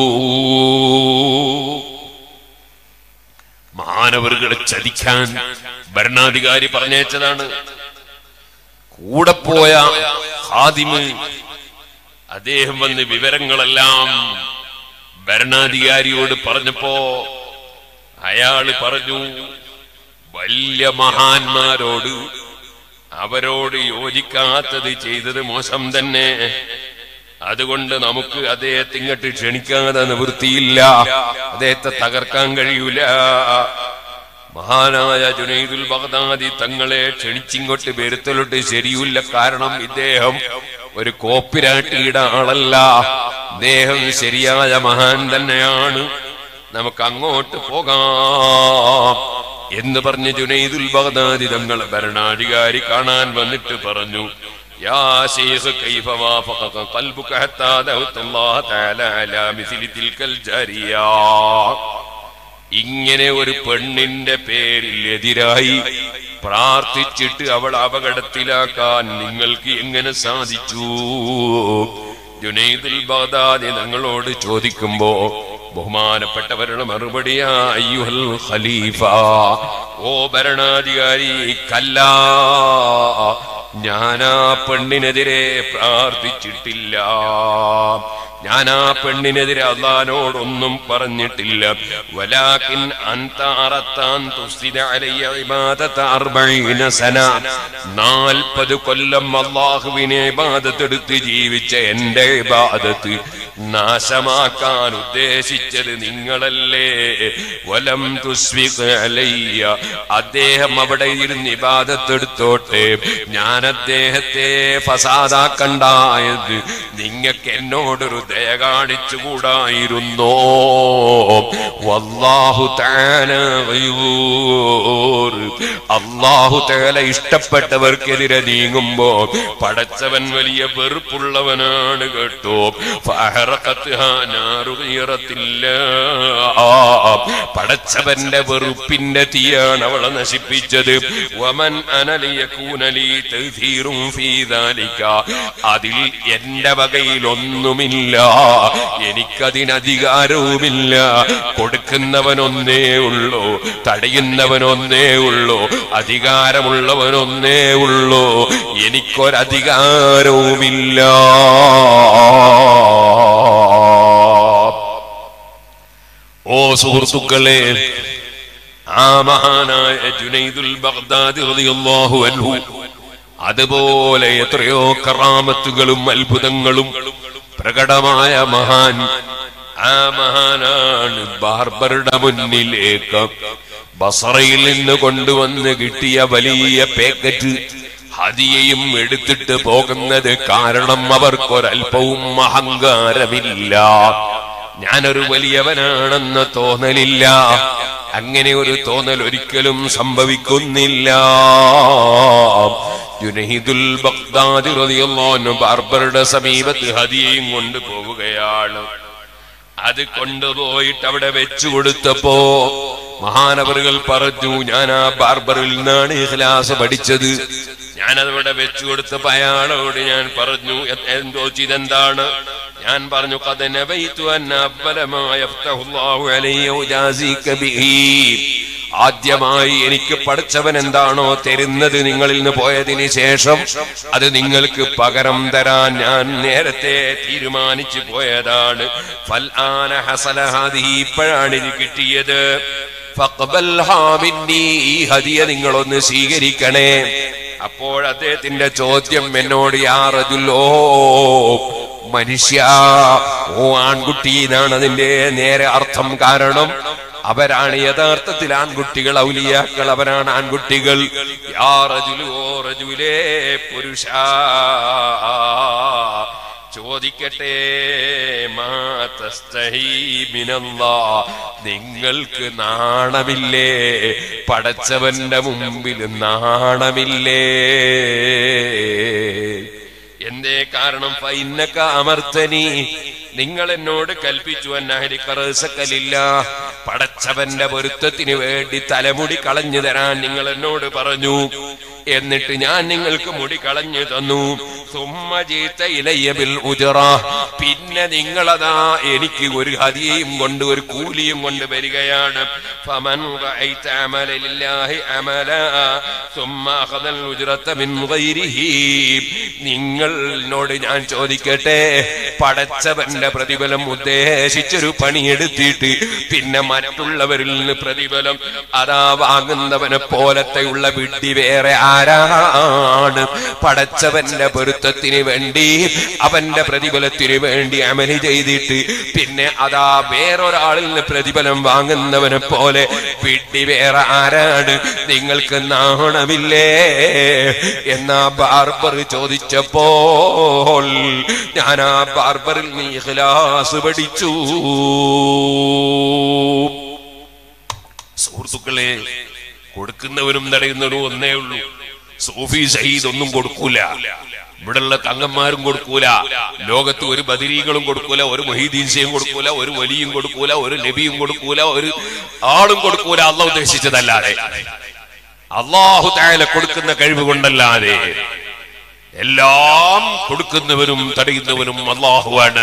മാനവറുകളെ ചതിക്കാൻ ഭരണാധികാരി പറഞ്ഞയച്ചതാണ് കൂടെ പോയ ഹാദിമ് അദ്ദേഹം വന്ന് വിവരങ്ങളെല്ലാം ഭരണാധികാരിയോട് പറഞ്ഞപ്പോ അയാള് പറഞ്ഞു വലിയ മഹാന്മാരോട് അവരോട് യോജിക്കാത്തത് ചെയ്തത് മോശം തന്നെ അതുകൊണ്ട് നമുക്ക് അദ്ദേഹത്തെ ഇങ്ങോട്ട് ക്ഷണിക്കാതെ നിവൃത്തിയില്ല അദ്ദേഹത്തെ തകർക്കാൻ കഴിയൂല മഹാനായ ജുനൈദുൽ ബഗ്ദാദി തങ്ങളെ ക്ഷണിച്ചിങ്ങോട്ട് വരുത്തലോട്ട് ശരിയില്ല കാരണം ഇദ്ദേഹം ഒരു കോപ്പിരാട്ടിയുടെ ആളല്ല അദ്ദേഹം ശരിയായ മഹാൻ തന്നെയാണ് നമുക്ക് അങ്ങോട്ട് പോകാം എന്ന് പറഞ്ഞ് ജുനൈദുൽ ബഗ്ദാദി തങ്ങളെ ഭരണാധികാരി കാണാൻ വന്നിട്ട് പറഞ്ഞു യാ ശൈഖ് കൈഫ വാഫഖക ഖൽബുക ഹത്താ ദഅവത്തുല്ലാഹ തആല അലാ മിസ്ലി തിൽക്കൽ ജാരിയ ഇങ്ങനെ ഒരു പെണ്ണിന്റെ പേരിൽ എതിരായി പ്രാർത്ഥിച്ചിട്ട് അവൾ അപകടത്തിലാക്കാൻ നിങ്ങൾക്ക് എങ്ങനെ സാധിച്ചു ജുനൈദുൽ ബഗ്ദാദി ഞങ്ങളോട് ചോദിക്കുമ്പോ ബഹുമാനപ്പെട്ടവരുടെ മറുപടിയാ അയ്യുഹൽ ഖലീഫ ഓ ഭരണാധികാരി കല്ല ഞാൻ ആ പെണ്ണിനെതിരെ പ്രാർത്ഥിച്ചിട്ടില്ല ഞാൻ ആ പെണ്ണിനെതിരെ അള്ളഹാനോടൊന്നും പറഞ്ഞിട്ടില്ല വലാക്കിൻ അൻത അറത്താൻ തുസ്തിദ അലയ്യ ഇബാദത അർബഈന സന നാൽപ്പത് കൊല്ലം അള്ളാഹുവിനെ ഇബാദത്തെടുത്ത് ജീവിച്ച എന്റെ ഇബാദത്ത് നാശമാക്കാൻ ഉദ്ദേശിച്ചത് നിങ്ങളല്ലേ വലം തുസ്വിഖ് അലയ്യ അദ്ദേഹം അവിടെ ഇരുന്ന് ഇബാദത്തെടുത്തോട്ടെ ഞാൻ അദ്ദേഹത്തെ ഫസാദാക്കണ്ടായത് നിങ്ങൾക്ക് എന്നോടൊരു ദയ കാണിച്ചുകൂടായിരുന്നോ വല്ലാഹു തആല ഗയൂർ അല്ലാഹു തആല ഇഷ്ടപ്പെട്ടവർക്കെതിരെ നീങ്ങുമ്പോ പടച്ചവൻ വലിയ വെറുപ്പുള്ളവനാണ് കേട്ടോ ഫഅഹറഖത്ഹാ നാറു ഗീറത്തില്ല പടച്ചവന്റെ വെറുപ്പിന്റെ തീയാണ് അവളെ നശിപ്പിച്ചത് വമൻ അനലിയകൂനലി തൗഫീറും ഫീ ദാലിക അതിൽ എന്റെ വകയിൽ ഒന്നുമില്ല എനിക്കതിനധികാരവുമില്ല കൊടുക്കുന്നവനൊന്നേ ഉള്ളൂ തടയുന്നവനൊന്നേ ഉള്ളൂ അധികാരമുള്ളവനൊന്നേ ഉള്ളൂ എനിക്കൊരധികാരവുമില്ല ഓ സുഹൃത്തുക്കളെ ആ മഹാനായ ജുനൈദുൽ ബഗ്ദാദി റളിയല്ലാഹു അൻഹു അതുപോലെ എത്രയോ കറാമത്തുകളും അത്ഭുതങ്ങളും പ്രകടമായ മഹാൻ ആ മഹാനാണ് ബാർബറുടെ മുന്നിലേക്ക് ബസറയിൽ നിന്ന് കൊണ്ടുവന്ന് കിട്ടിയ വലിയ പാക്കറ്റ് ഹതിയയും എടുത്തിട്ട് പോകുന്നത് കാരണം അവർക്കൊരൽപ്പവും അഹങ്കാരമില്ല ഞാനൊരു വലിയവനാണെന്ന് തോന്നലില്ല അങ്ങനെ ഒരു തോന്നൽ ഒരിക്കലും സംഭവിക്കുന്നില്ല ജുനഹിദുൽ ബഗ്ദാദി റളിയല്ലാഹു അൻഹു ബാർബറുടെ സമീപത്ത് ഹദിയയും കൊണ്ട് പോവുകയാണ് അത് കൊണ്ടുപോയിട്ട് അവിടെ വെച്ചു കൊടുത്തപ്പോ മഹാനവറുകൾ പറഞ്ഞു ഞാൻ ആ ബാർബറിൽ നിന്നാണ് ഇഖ്ലാസ് പഠിച്ചത് ഞാൻ അതവിടെ വെച്ചു കൊടുത്തപ്പോ അയാളോട് ഞാൻ പറഞ്ഞു "എ- എന്തോ ഇതെന്താണ് ഞാൻ പറഞ്ഞു "ഖദ് നബൈതു അന്ന അവ്വല മാ യഫ്തഹു അല്ലാഹു അലയ്യ ഉജാസിക ബിഹി." ആദ്യമായി എനിക്ക് പഠിച്ചവൻ എന്താണോ തരുന്നത് നിങ്ങളിൽ നിന്ന് പോയതിന് ശേഷം അത് നിങ്ങൾക്ക് പകരം തരാൻ ഞാൻ നേരത്തെ തീരുമാനിച്ചു പോയതാണ് ഫൽ ആന ഹസല ഹാദിഹി ഇപ്പോഴാണ് ഇത് കിട്ടിയത് ഫഖ്ബൽഹാ മിന്നീ. ഈ ഹദിയ നിങ്ങളൊന്ന് സ്വീകരിക്കണേ അപ്പോൾ അദ്ദേഹത്തിന്റെ ചോദ്യം എന്നോട് യാറതുല്ലോ മനുഷ്യ ഓ ആൺകുട്ടി എന്നാണ് അതിന്റെ നേരെ അർത്ഥം കാരണം അവരാണ് യഥാർത്ഥത്തിൽ ആൺകുട്ടികൾ ഔലിയാക്കൾ അവരാണ് ആൺകുട്ടികൾ യാ റജുലു ഓ റജുലേ പുരുഷ ചോദിക്കട്ടെ മാ തസ്തഹീ മിനല്ലാ. നിങ്ങൾക്ക് നാണമില്ലേ പടച്ചവന്റെ മുമ്പിൽ നാണമില്ലേ എന്തേ കാരണം ഫൈനക്ക അമർത്തനി നിങ്ങൾ എന്നോട് കൽപ്പിച്ചു അന്നഹരിക്കറില്ല പടച്ചവന്റെ പൊരുത്തത്തിന് വേണ്ടി തലമുടി കളഞ്ഞു തരാൻ നിങ്ങൾ എന്നോട് പറഞ്ഞു എന്നിട്ട് ഞാൻ നിങ്ങൾക്ക് മുടി കളഞ്ഞു തന്നു സുമ്മ ജീത്ത ഇലയബിൽ ഉജറ പിന്നെ നിങ്ങളതാ എനിക്ക് ഒരു ഹതിയും കൊണ്ട് ഒരു കൂലിയും കൊണ്ട് വരികയാണ് ഫമൻ റഅയ്ത അമല ലില്ലാഹി അമല സുമ്മ അഖദൽ ഉജ്റത മിൻ ഗൈരിഹി നിങ്ങൾ എന്നോട് ഞാൻ ചോദിക്കട്ടെ പടച്ചവന്റെ പ്രതിഫലം ഉദ്ദേശിച്ചൊരു പണിയെടുത്തിട്ട് പിന്നെ മറ്റുള്ളവരിൽ നിന്ന് പ്രതിഫലം അതാ വാങ്ങുന്നവനെ പോലത്തെയുള്ള വിഡ്ഢി വേറെ ആരാണ് പടച്ചവന്റെ പൊരുത്തത്തിന് വേണ്ടി അവന്റെ പ്രതിഫലത്തിന് വേണ്ടി അമലി ചെയ്തിട്ട് പിന്നെ അതാ വേറൊരാളിൽ നിന്ന് പ്രതിഫലം വാങ്ങുന്നവനെ പോലെ വിഡ്ഢി വേറെ ആരാണ് നിങ്ങൾക്ക് നാണമില്ലേ എന്നാ ബാർബർ ചോദിച്ചപ്പോൾ ഞാൻ ആ ബാർബറിൽ നീ ഇഖ്ലാസ് പഠിച്ചു സുഹൃത്തുക്കളെ കൊടുക്കുന്നവനും തടയുന്നവനും ഒന്നേ ഉള്ളൂ സൂഫി ഷഹീദ് ഒന്നും കൊടുക്കൂല ഇവിടെയുള്ള തങ്ങന്മാരും കൊടുക്കൂല ലോകത്ത് ഒരു ബദിരീകളും കൊടുക്കൂല ഒരു മൊഹീദീൻസയും കൊടുക്കൂല ഒരു വലിയും കൊടുക്കൂല ഒരു നബിയും കൊടുക്കൂല ഒരു ആളും കൊടുക്കൂല അല്ല ഉദ്ദേശിച്ചതല്ലാതെ അള്ളാഹു തായാല കൊടുക്കുന്ന കഴിവ് കൊണ്ടല്ലാതെ എല്ലാം കൊടുക്കുന്നവനും തടയുന്നവനും അള്ളാഹുവാണ്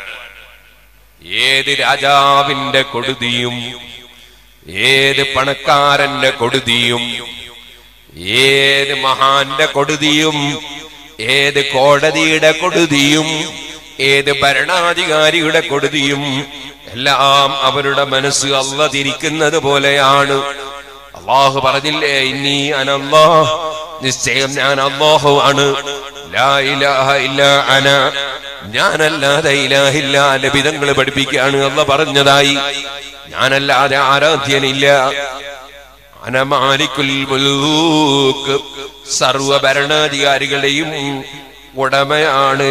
ഏത് രാജാവിന്റെ കൊടുതിയും ഏത് പണക്കാരന്റെ കൊടുതിയും ഏത് മഹാന്റെ കൊടുതിയും ഏത് കോടതിയുടെ കൊടുതിയും ഏത് ഭരണാധികാരിയുടെ കൊടുതിയും എല്ലാം അവരുടെ മനസ്സ് അല്ല തിരിക്കുന്നത് പോലെയാണ് അള്ളാഹു പറഞ്ഞില്ലേ ഇനി അനല്ലാ നിശ്ചയം ഞാൻ അള്ളാഹു ആണ് ലാ ഇലാഹ ഇല്ല അന ഞാനല്ലാതെ ഇലാഹില്ല ലഭിതങ്ങൾ പഠിപ്പിക്കുകയാണ് അല്ല പറഞ്ഞതായി ഞാനല്ലാതെ ആരാധ്യനില്ല അനമാലിക്കുൽ മുലൂക്ക് സർവ ഭരണാധികാരികളുടെയും ഉടമയാണ്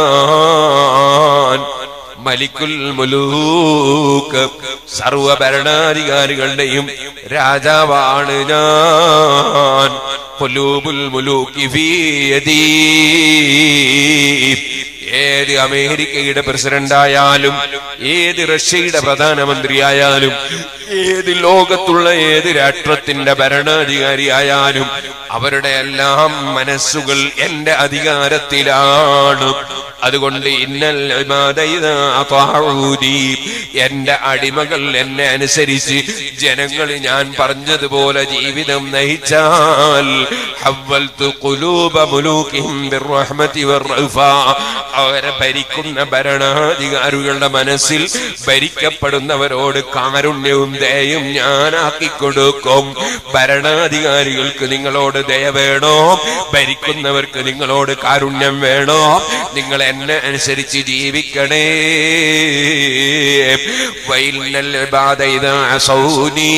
ഞാൻ മലിക്കുൽ മുലൂക്ക് സർവ ഭരണാധികാരികളുടെയും രാജാവാണ് ഞാൻ പുലൂബുൽ മുലൂക്കി ഫീ യദീ. ഏത് അമേരിക്കയുടെ പ്രസിഡന്റ് ആയാലും ഏത് റഷ്യയുടെ പ്രധാനമന്ത്രിയായാലും ഏത് ലോകത്തുള്ള ഏത് രാഷ്ട്രത്തിന്റെ ഭരണാധികാരി ആയാലും അവരുടെ എല്ലാം മനസ്സുകൾ എന്റെ അധികാരത്തിലാണ് അതുകൊണ്ട് ഇന്നൽ ഇബാദ ഇദാ അതാഊനി. എന്റെ അടിമകൾ എന്നെ അനുസരിച്ച് ജനങ്ങൾ ഞാൻ പറഞ്ഞതുപോലെ ജീവിതം നയിച്ചാൽ ഹവ്വൽതു ഖുലൂബ മുലൂകിഹിം ബിർറഹ്മതി വറഫാ. അവരെ ഭരിക്കുന്ന ഭരണാധികാരികളുടെ മനസ്സിൽ ഭരിക്കപ്പെടുന്നവരോട് കാരുണ്യവും ദയയും ഞാനാക്കി കൊടുക്കും ഭരണാധികാരികൾക്ക് നിങ്ങളോട് ദയ വേണോ ഭരിക്കുന്നവർക്ക് നിങ്ങളോട് കാരുണ്യം വേണോ നിങ്ങൾ എന്നെ അനുസരിച്ച് ജീവിക്കണേ വൈൽനൽ ഇബാദ ഇദാ അസൗനീ.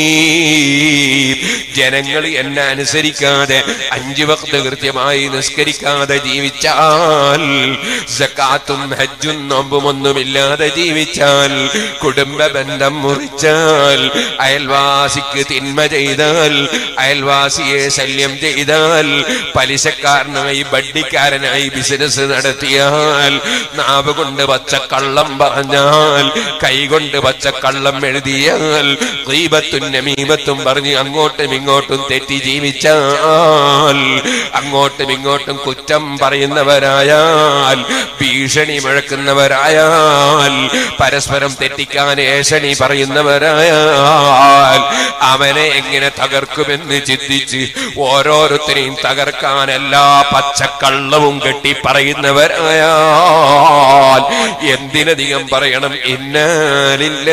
ജനങ്ങൾ എന്നെ അനുസരിക്കാതെ അഞ്ചു വക്ത് കൃത്യമായി നിസ്കരിക്കാതെ ജീവിച്ചാൽ സക്കാത്തും ഹജ്ജും നോമ്പും ഒന്നുമില്ലാതെ ജീവിച്ചാൽ കുടുംബ ബന്ധം മുറിച്ചാൽ അയൽവാസിക്ക് തിന്മ ചെയ്താൽ അയൽവാസിയെ ശല്യം ചെയ്താൽ പലിശക്കാരനായി ബഡ്ഡിക്കാരനായി ബിസിനസ് നടത്തിയാൽ നാവ് കൊണ്ട് പച്ചക്കള്ളം പറഞ്ഞാൽ കൈകൊണ്ട് പച്ചക്കള്ളം എഴുതിയാൽ ദീപത്തും നമീപത്തും പറഞ്ഞ് അങ്ങോട്ടും ഇങ്ങോട്ടും തെറ്റി ജീവിച്ചാൽ അങ്ങോട്ടും ഇങ്ങോട്ടും കുറ്റം പറയുന്നവരായാൽ ബീഡി ഭീഷണി മുഴക്കുന്നവരായാൽ പരസ്പരം തെറ്റിക്കാൻ ഏഷണി പറയുന്നവരായാൽ അവനെ എങ്ങനെ തകർക്കുമെന്ന് ചിന്തിച്ച് ഓരോരുത്തരെയും തകർക്കാൻ എല്ലാ പച്ചക്കള്ളവും കെട്ടി പറയുന്നവരായാൽ എന്തിനധികം പറയണം ഇന്നാലില്ല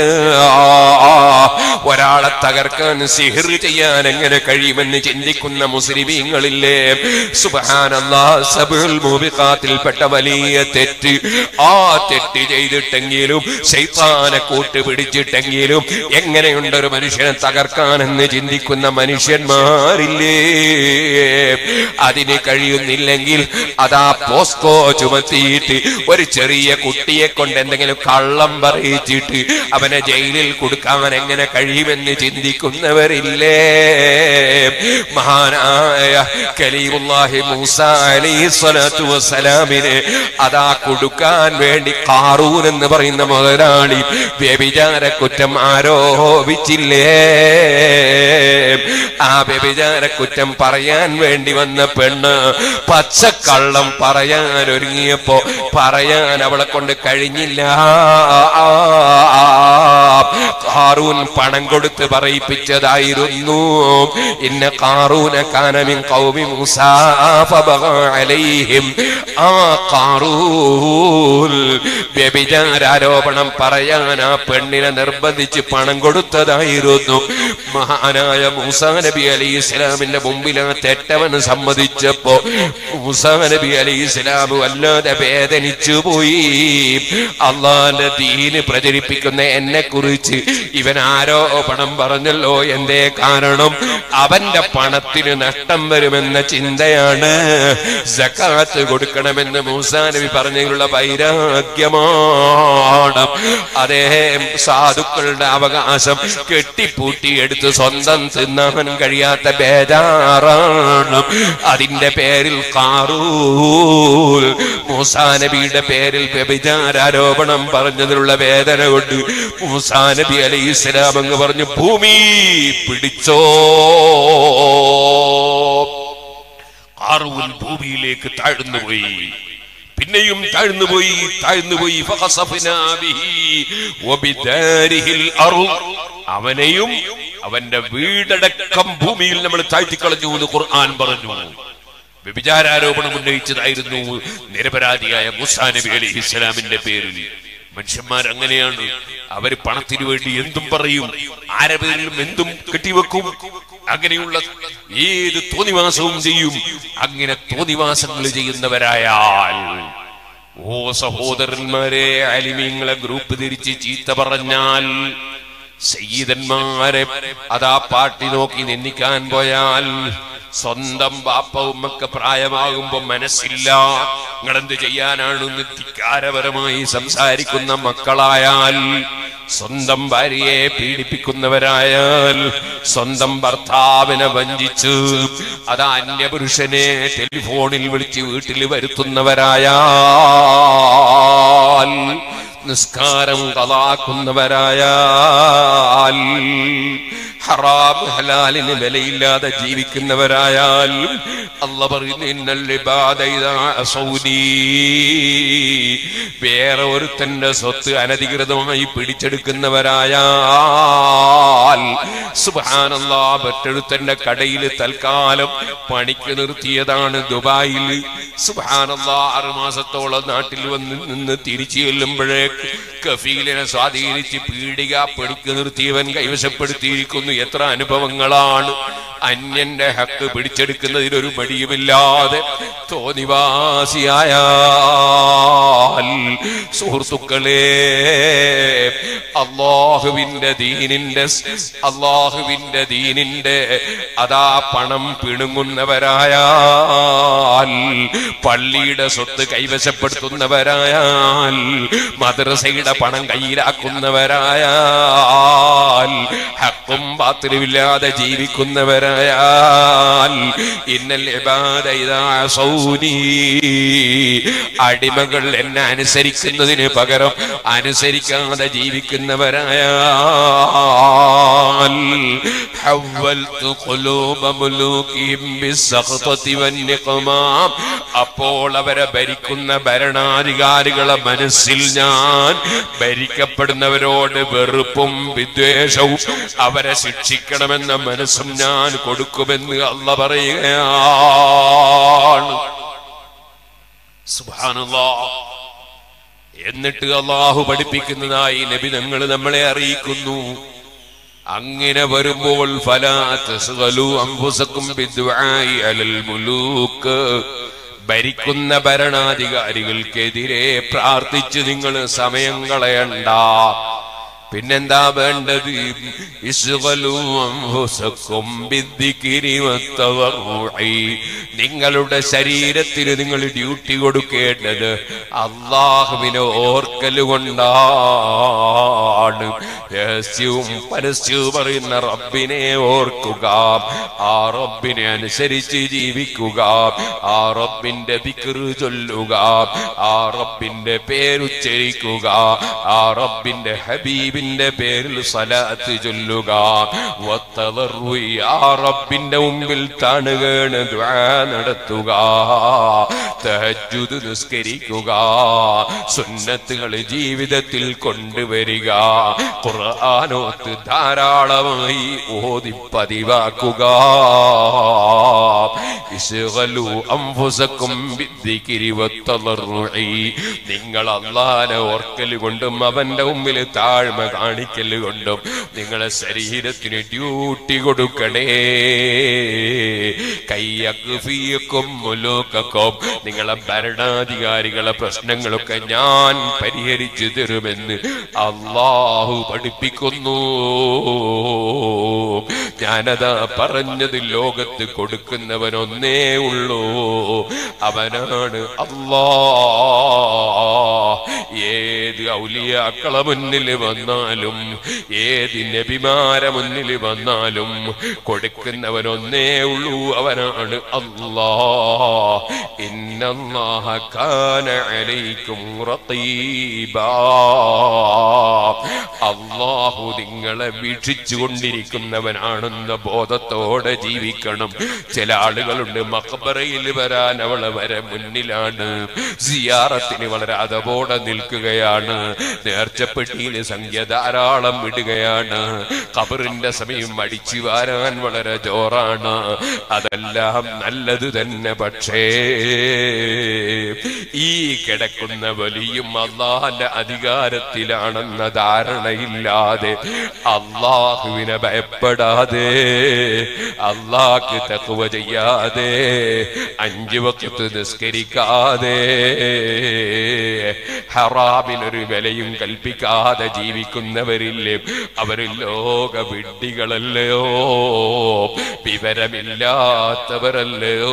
ഒരാളെ തകർക്കാൻ സിഹിർ ചെയ്യാൻ എങ്ങനെ കഴിയുമെന്ന് ചിന്തിക്കുന്ന മുസ്ലിമീങ്ങളില്ലേ സുബാനത്തിൽപ്പെട്ട വലിയ തെറ്റ് ആ തെറ്റ് ചെയ്തിട്ടെങ്കിലും ശൈത്താനെ കൂട്ട് പിടിച്ചിട്ടെങ്കിലും എങ്ങനെയുണ്ട് ഒരു മനുഷ്യനെ തകർക്കാനെന്ന് ചിന്തിക്കുന്ന മനുഷ്യന്മാരില്ലേ അതിന് കഴിയുന്നില്ലെങ്കിൽ അതാ പോസ്കോ ചുമത്തിയിട്ട് ഒരു ചെറിയ കുട്ടിയെ കൊണ്ട് എന്തെങ്കിലും കള്ളം പറയിച്ചിട്ട് അവനെ ജയിലിൽ കൊടുക്കാൻ എങ്ങനെ കഴിയുമെന്ന് ചിന്തിക്കുന്നവരില്ലേ മഹാനായ കലീമുല്ലാഹി മൂസ അലൈഹി സ്വലാത്തു വസ്സലാമിന് അതാ കൊടുക്കാൻ വേണ്ടി കാറൂൻ എന്ന് പറയുന്ന മുതലാളി വ്യഭിചാര കുറ്റം ആരോപിച്ചില്ലേ ആ വ്യഭിചാര കുറ്റം പറയാൻ വേണ്ടി വന്ന പെണ്ണ് പച്ചക്കള്ളം പറയാൻ ഒരുങ്ങിയപ്പോ പറയാൻ അവളെ കൊണ്ട് കഴിഞ്ഞില്ല കാറൂൻ പണം കൊടുത്ത് പറയിപ്പിച്ചതായിരുന്നു ഇന്ന കാറൂന കാനമിൻ കൗമി മൂസാ ഫബഗാ അലൈഹിം ആ കാറൂൻ വ്യഭിചാരാരോപണം പറയാൻ ആ പെണ്ണിനെ നിർബന്ധിച്ച് പണം കൊടുത്തതായിരുന്നു മഹാനായ മൂസാ നബി അലി ഇസ്ലാമിന്റെ മുമ്പിൽ ആ തെറ്റവന് സമ്മതിച്ചപ്പോ മൂസാ നബി അലി ഇസ്ലാം വല്ലാതെ വേദനിച്ചു പോയി അള്ളാന്റെ ദീന് പ്രചരിപ്പിക്കുന്ന എന്നെ കുറിച്ച് ഇവൻ ആരോപണം പറഞ്ഞല്ലോ എന്തേ കാരണം അവന്റെ പണത്തിന് നഷ്ടം വരുമെന്ന ചിന്തയാണ് സക്കാത്ത് കൊടുക്കണമെന്ന് മൂസാ നബി പറഞ്ഞതിലുള്ള വൈരാഗ്യമാണ് അതേ സാധുക്കളുടെ അവകാശം കെട്ടിപ്പൂട്ടി എടുത്ത് സ്വന്തം തിന്നാൻ കഴിയാത്ത ബേജാറാണ് അതിന്റെ പേരിൽ കാറൂൽ മൂസാ നബിയുടെ പേരിൽ വ്യഭിചാരാരോപണം പറഞ്ഞതിലുള്ള വേദന കൊണ്ട് മൂസാ നബി അലൈഹി ഇസ്ലാം അങ്ങ് പറഞ്ഞു ഭൂമി പിടിച്ചോ കാറൂൽ ഭൂമിയിലേക്ക് താഴ്ന്നുപോയി പിന്നെയും താഴ്ന്നുപോയി താഴ്ന്നുപോയി ഫഖസഫ്നാ ബിഹി വബിദാരിഹിൽ അർള്. അവനെയും അവന്റെ വീടടക്കം ഭൂമിയിൽ നമ്മൾ താഴ്ത്തിക്കളഞ്ഞു എന്ന് ഖുർആൻ പറഞ്ഞു വ്യഭിചാരാരോപണം ഉന്നയിച്ചതായിരുന്നു നിരപരാധിയായ മുസാ നബി അലൈഹി ഇസ്ലാമിന്റെ പേരിൽ മനുഷ്യന്മാർ അങ്ങനെയാണ് അവര് പണത്തിനു വേണ്ടി എന്തും പറയും ആരെ പേരിലും എന്തും കെട്ടിവെക്കും അങ്ങനെയുള്ള ഏത് തോന്നിവാസവും ചെയ്യും അങ്ങനെ തോന്നിവാസങ്ങൾ ചെയ്യുന്നവരായാൽ ഓ സഹോദരന്മാരെ അലിമീങ്ങളെ ഗ്രൂപ്പ് തിരിച്ച് ചീത്ത പറഞ്ഞാൽ സയ്യിദന്മാരെ അതാ പാട്ടി നോക്കി നിന്ദിക്കാൻ പോയാൽ സ്വന്തം ബാപ്പ ഉമ്മക്ക് പ്രായമാകുമ്പോ മനസ്സില്ല നിങ്ങളെന്ത് ചെയ്യാനാണ് ധിക്കാരപരമായി സംസാരിക്കുന്ന മക്കളായാൽ സ്വന്തം ഭാര്യയെ പീഡിപ്പിക്കുന്നവരായാൽ സ്വന്തം ഭർത്താവിനെ വഞ്ചിച്ച് അത് അന്യപുരുഷനെ ടെലിഫോണിൽ വിളിച്ച് വീട്ടിൽ വരുത്തുന്നവരായാൽ നിസ്കാരം കലാക്കുന്നവരായാൽ ഹറാം ഹലാലിന് വിലയില്ലാതെ ജീവിക്കുന്നവരായാൽ അല്ല പറയുന്നു ഇന്നൽ ഇബാദ ഇദാ അസൗനീ. വേറെ ഒരുത്തന്റെ സ്വത്ത് അനധികൃതമായി പിടിച്ചെടുക്കുന്നവരായാൽ സുബാനല്ലാ മറ്റൊരുത്തന്റെ കടയിൽ തൽക്കാലം പണിക്ക് നിർത്തിയതാണ് ദുബായിൽ സുബാനല്ലാ ആറു മാസത്തോളം നാട്ടിൽ വന്ന് നിന്ന് തിരിച്ചു ചെല്ലുമ്പോഴേക്ക് കഫീലിനെ സ്വാധീനിച്ച് പീഡിക പണിക്ക് നിർത്തിയവൻ കൈവശപ്പെടുത്തിയിരിക്കുന്നു എത്ര അനുഭവങ്ങളാണ് അന്യന്റെ ഹക്ക് പിടിച്ചെടുക്കുന്നതിനൊരു മടിയുമില്ലാതെ തോന്നിവാസിയായാൽ സുഹൃത്തുക്കളെ അള്ളാഹുവിന്റെ ദീനിന്റെ അള്ളാഹുവിന്റെ ദീനിന്റെ അതാ പണം പിണുങ്ങുന്നവരായാൽ പള്ളിയുടെ സ്വത്ത് കൈവശപ്പെടുത്തുന്നവരായാൽ മദ്രസയുടെ പണം കയ്യിലാക്കുന്നവരായാൽ ഹക്കും പാത്തിലുമില്ലാതെ ജീവിക്കുന്നവരായാൽ ഉണ്ടായാൽ ഇന്നൽ ഇബാദ ഇദാ അസൗനി അടിമകൾ എന്നെ അനുസരിക്കുന്നതിന് പകരം അനുസരിക്കാതെ ജീവിക്കുന്നവരായാൽ ഹവ്വൽതു ഖുലൂബ മുലൂകിഹിം ബിസ്സഖ്തതി വന്നിഖ്മാം അപ്പോൾ അവരെ ഭരിക്കുന്ന ഭരണാധികാരികളെ മനസ്സിൽ ഞാൻ ഭരിക്കപ്പെടുന്നവരോട് വെറുപ്പും വിദ്വേഷവും അവരെ ശിക്ഷിക്കണമെന്ന മനസ്സും ഞാൻ കൊടുക്കുമെന്ന് അല്ല പറയുകയാണ് സുബ്ഹാനല്ലാഹ് എന്നിട്ട് അള്ളാഹു പഠിപ്പിക്കുന്നതായി നബി ഞങ്ങൾ നമ്മളെ അറിയിക്കുന്നു അങ്ങനെ വരുമ്പോൾ ഫലാ തസ്ഗലു അൻഫുസക്കും ബിദ്ദുആഇ അലൽ മുലൂക്ക് ഭരിക്കുന്ന ഭരണാധികാരികൾക്കെതിരെ പ്രാർത്ഥിച്ച് നിങ്ങൾ സമയം കളയണ്ട പിന്നെന്താ വേണ്ടത് ഇസ്ഗലു അൻഫുസക്കും ബിദ്ദിക്രി വത്തവറുഇ. നിങ്ങളുടെ ശരീരത്തിന് നിങ്ങൾ ഡ്യൂട്ടി കൊടുക്കേണ്ടത് അള്ളാഹുവിനെ ഓർക്കൽ കൊണ്ടാണ് രഹസ്യവും പരസ്യവും പറയുന്ന റബ്ബിനെ ഓർക്കുക ആ റബ്ബിനെ അനുസരിച്ച് ജീവിക്കുക ആ റബ്ബിന്റെ ദിക്റ് ചൊല്ലുക ആ റബ്ബിന്റെ പേരുച്ചരിക്കുക ആ റബ്ബിന്റെ ഹബീബിന്റെ പേരിൽ സലാത്ത് ചൊല്ലുക വത്തളർവി ആ റബ്ബിന്റെ മുമ്പിൽ താണുകേണ് ദ്വാ നടത്തുക തഹജ്ജുദ് നിസ്കരിക്കുക സുന്നത്തുകൾ ജീവിതത്തിൽ കൊണ്ടുവരിക ഖുർആാനോത്ത് ധാരാളമായി ഓതി പതിവാക്കുക ഇസ്ഗലു അംഫുസക്കും ബിദ്ദിക്രി വത്തളർറുഇ. നിങ്ങൾ അള്ളാനെ ഓർക്കൽ കൊണ്ടും അവന്റെ മുമ്പിൽ താഴ്മ കാണിക്കൽ കൊണ്ടും നിങ്ങളെ ശരീരത്തിന് ഡ്യൂട്ടി കൊടുക്കണേ കയ്യക്കും മുലൂക്കും നിങ്ങളെ ഭരണാധികാരികളെ പ്രശ്നങ്ങളൊക്കെ ഞാൻ പരിഹരിച്ചു തരുമെന്ന് അള്ളാഹു പഠിപ്പിക്കുന്നു ഞാനതാ പറഞ്ഞത് ലോകത്ത് കൊടുക്കുന്നവനൊന്നേ ഉള്ളൂ അവനാണ് അല്ലാ ഏത് ഔലിയാക്കളെ മുന്നിൽ വന്നാലും ഏത് നബിമാരെ മുന്നിൽ വന്നാലും കൊടുക്കുന്നവനൊന്നേ ഉള്ളൂ അവനാണ് അല്ലാ ഇന്നല്ലാഹ കാന അലൈക്കും റഖീബാ അള്ളാഹു നിങ്ങളെ വീക്ഷിച്ചുകൊണ്ടിരിക്കുന്നവനാണെന്ന ബോധത്തോടെ ജീവിക്കണം ചില ആളുകളുണ്ട് മക്ബറയിൽ വരാൻ അവളെ വരെ മുന്നിലാണ് സിയാറത്തിന് വളരെ അതപോടെ നിൽക്കുകയാണ് നേർച്ചപ്പെട്ടിയിൽ സംഖ്യ ധാരാളം വിടുകയാണ് കബറിന്റെ സമയം അടിച്ചു വാരാൻ വളരെ ജോറാണ് അതെല്ലാം നല്ലത് തന്നെ പക്ഷേ ഈ കിടക്കുന്ന വലിയും അള്ളാന്റെ അധികാരത്തിലാണെന്ന ധാരണയില്ലാതെ അള്ളാഹുവിനെ ഭയപ്പെടാതെ അള്ളാഹ്ക്ക് തക്കുവ ചെയ്യാതെ അഞ്ചു വക്കത്ത് നിസ്കരിക്കാതെ ഹറാമിനൊരു വിലയും കൽപ്പിക്കാതെ ജീവിക്കുന്നവരില്ലേ അവര് ലോക വിഡ്ഢികളല്ലയോ വിവരമില്ലാത്തവരല്ലയോ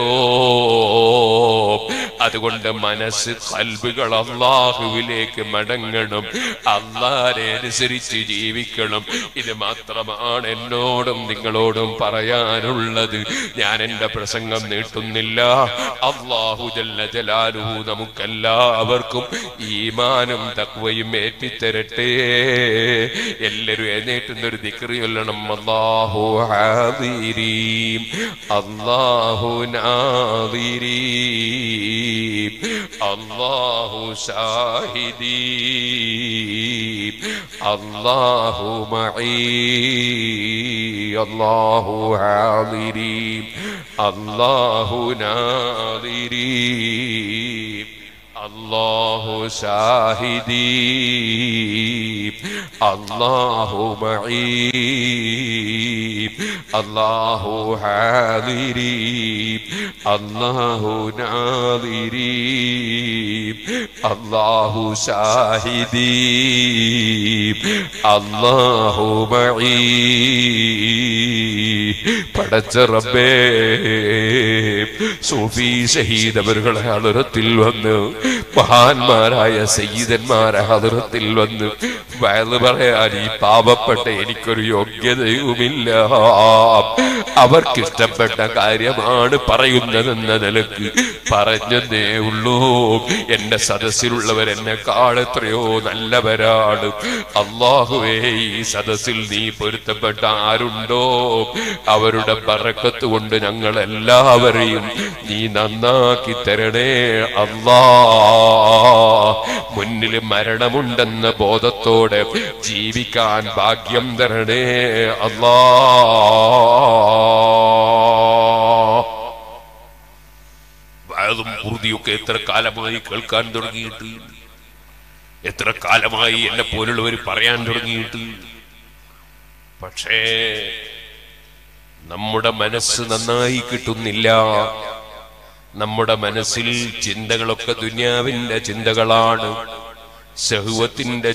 അതുകൊണ്ട് മനസ്സ് കൽബുകൾ അള്ളാഹുവിലേക്ക് മടങ്ങണം അള്ളാരെ അനുസരിച്ച് ജീവിക്കണം ഇത് മാത്രമാണ് എന്നോടും നിങ്ങളോടും പറയാനുള്ളത് ഞാൻ എന്റെ പ്രസംഗം നീട്ടുന്നില്ല അള്ളാഹു ജല്ല ജലാലുഹു നമുക്കെല്ലാവർക്കും ഈമാനും തക്വയും ഏറ്റിത്തരട്ടെ എല്ലാവരും എഴുന്നേറ്റുന്നൊരു ദിക്റി ചൊല്ലണം അള്ളാഹു ഹാദിരീം അള്ളാഹു നാദിരീം അള്ളാഹു ഷാഹിദീ അള്ളാഹു മഈ അള്ളാഹു ഹാദിരീ അള്ളാഹു നാദിരീ അള്ളാഹു ഷാഹിദീ അള്ളാഹു മഈ അള്ളാഹു ഹാദിരീ അള്ളാഹു നാദിരീ അള്ളാഹു ഷാഹിദീ അള്ളാഹു മഈ പടച്ച റബ്ബേ സൂഫി ഷഹീദ് അവരുടെ ഹദറത്തിൽ വന്ന് മഹാന്മാരായ സയ്യിദന്മാരെ ഹദറത്തിൽ വന്ന് വയല് പറയാൻ ഈ പാപപ്പെട്ട എനിക്കൊരു യോഗ്യതയുമില്ല അവർക്ക് ഇഷ്ടപ്പെട്ട കാര്യമാണ് പറയുന്നതെന്ന നിലക്ക് പറഞ്ഞതേ ഉള്ളൂ എന്റെ സദസ്സിലുള്ളവർ എന്നെക്കാൾ എത്രയോ നല്ലവരാണ് അള്ളാഹുവേ ഈ സദസ്സിൽ നീ പൊരുത്തപ്പെട്ട ആരുണ്ടോ അവരുടെ പറക്കത്ത് കൊണ്ട് ഞങ്ങൾ എല്ലാവരെയും നീ നന്നാക്കി തരണേ അല്ലാ മുന്നിൽ മരണമുണ്ടെന്ന ബോധത്തോടെ ജീവിക്കാൻ ഭാഗ്യം തരണേ അല്ലാ വയതും പൂർത്തിയൊക്കെ എത്ര കാലമായി കേൾക്കാൻ തുടങ്ങിയിട്ട് എത്ര കാലമായി എന്നെ പോലുള്ളവർ പറയാൻ തുടങ്ങിയിട്ട് പക്ഷേ നമ്മുടെ മനസ്സ് നന്നായി കിട്ടുന്നില്ല നമ്മുടെ മനസ്സിൽ ചിന്തകളൊക്കെ ദുന്യാവിന്റെ ചിന്തകളാണ് സഹുവത്തിന്റെ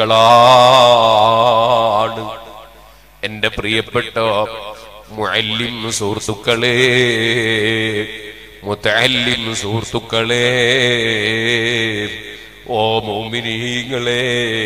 ചിന്തകളാണ് എന്റെ പ്രിയപ്പെട്ട മുഅല്ലിം സുഹൃത്തുക്കളെ മുത്തല്ലിം സുഹൃത്തുക്കളെ ഓ മോമിനീങ്ങളെ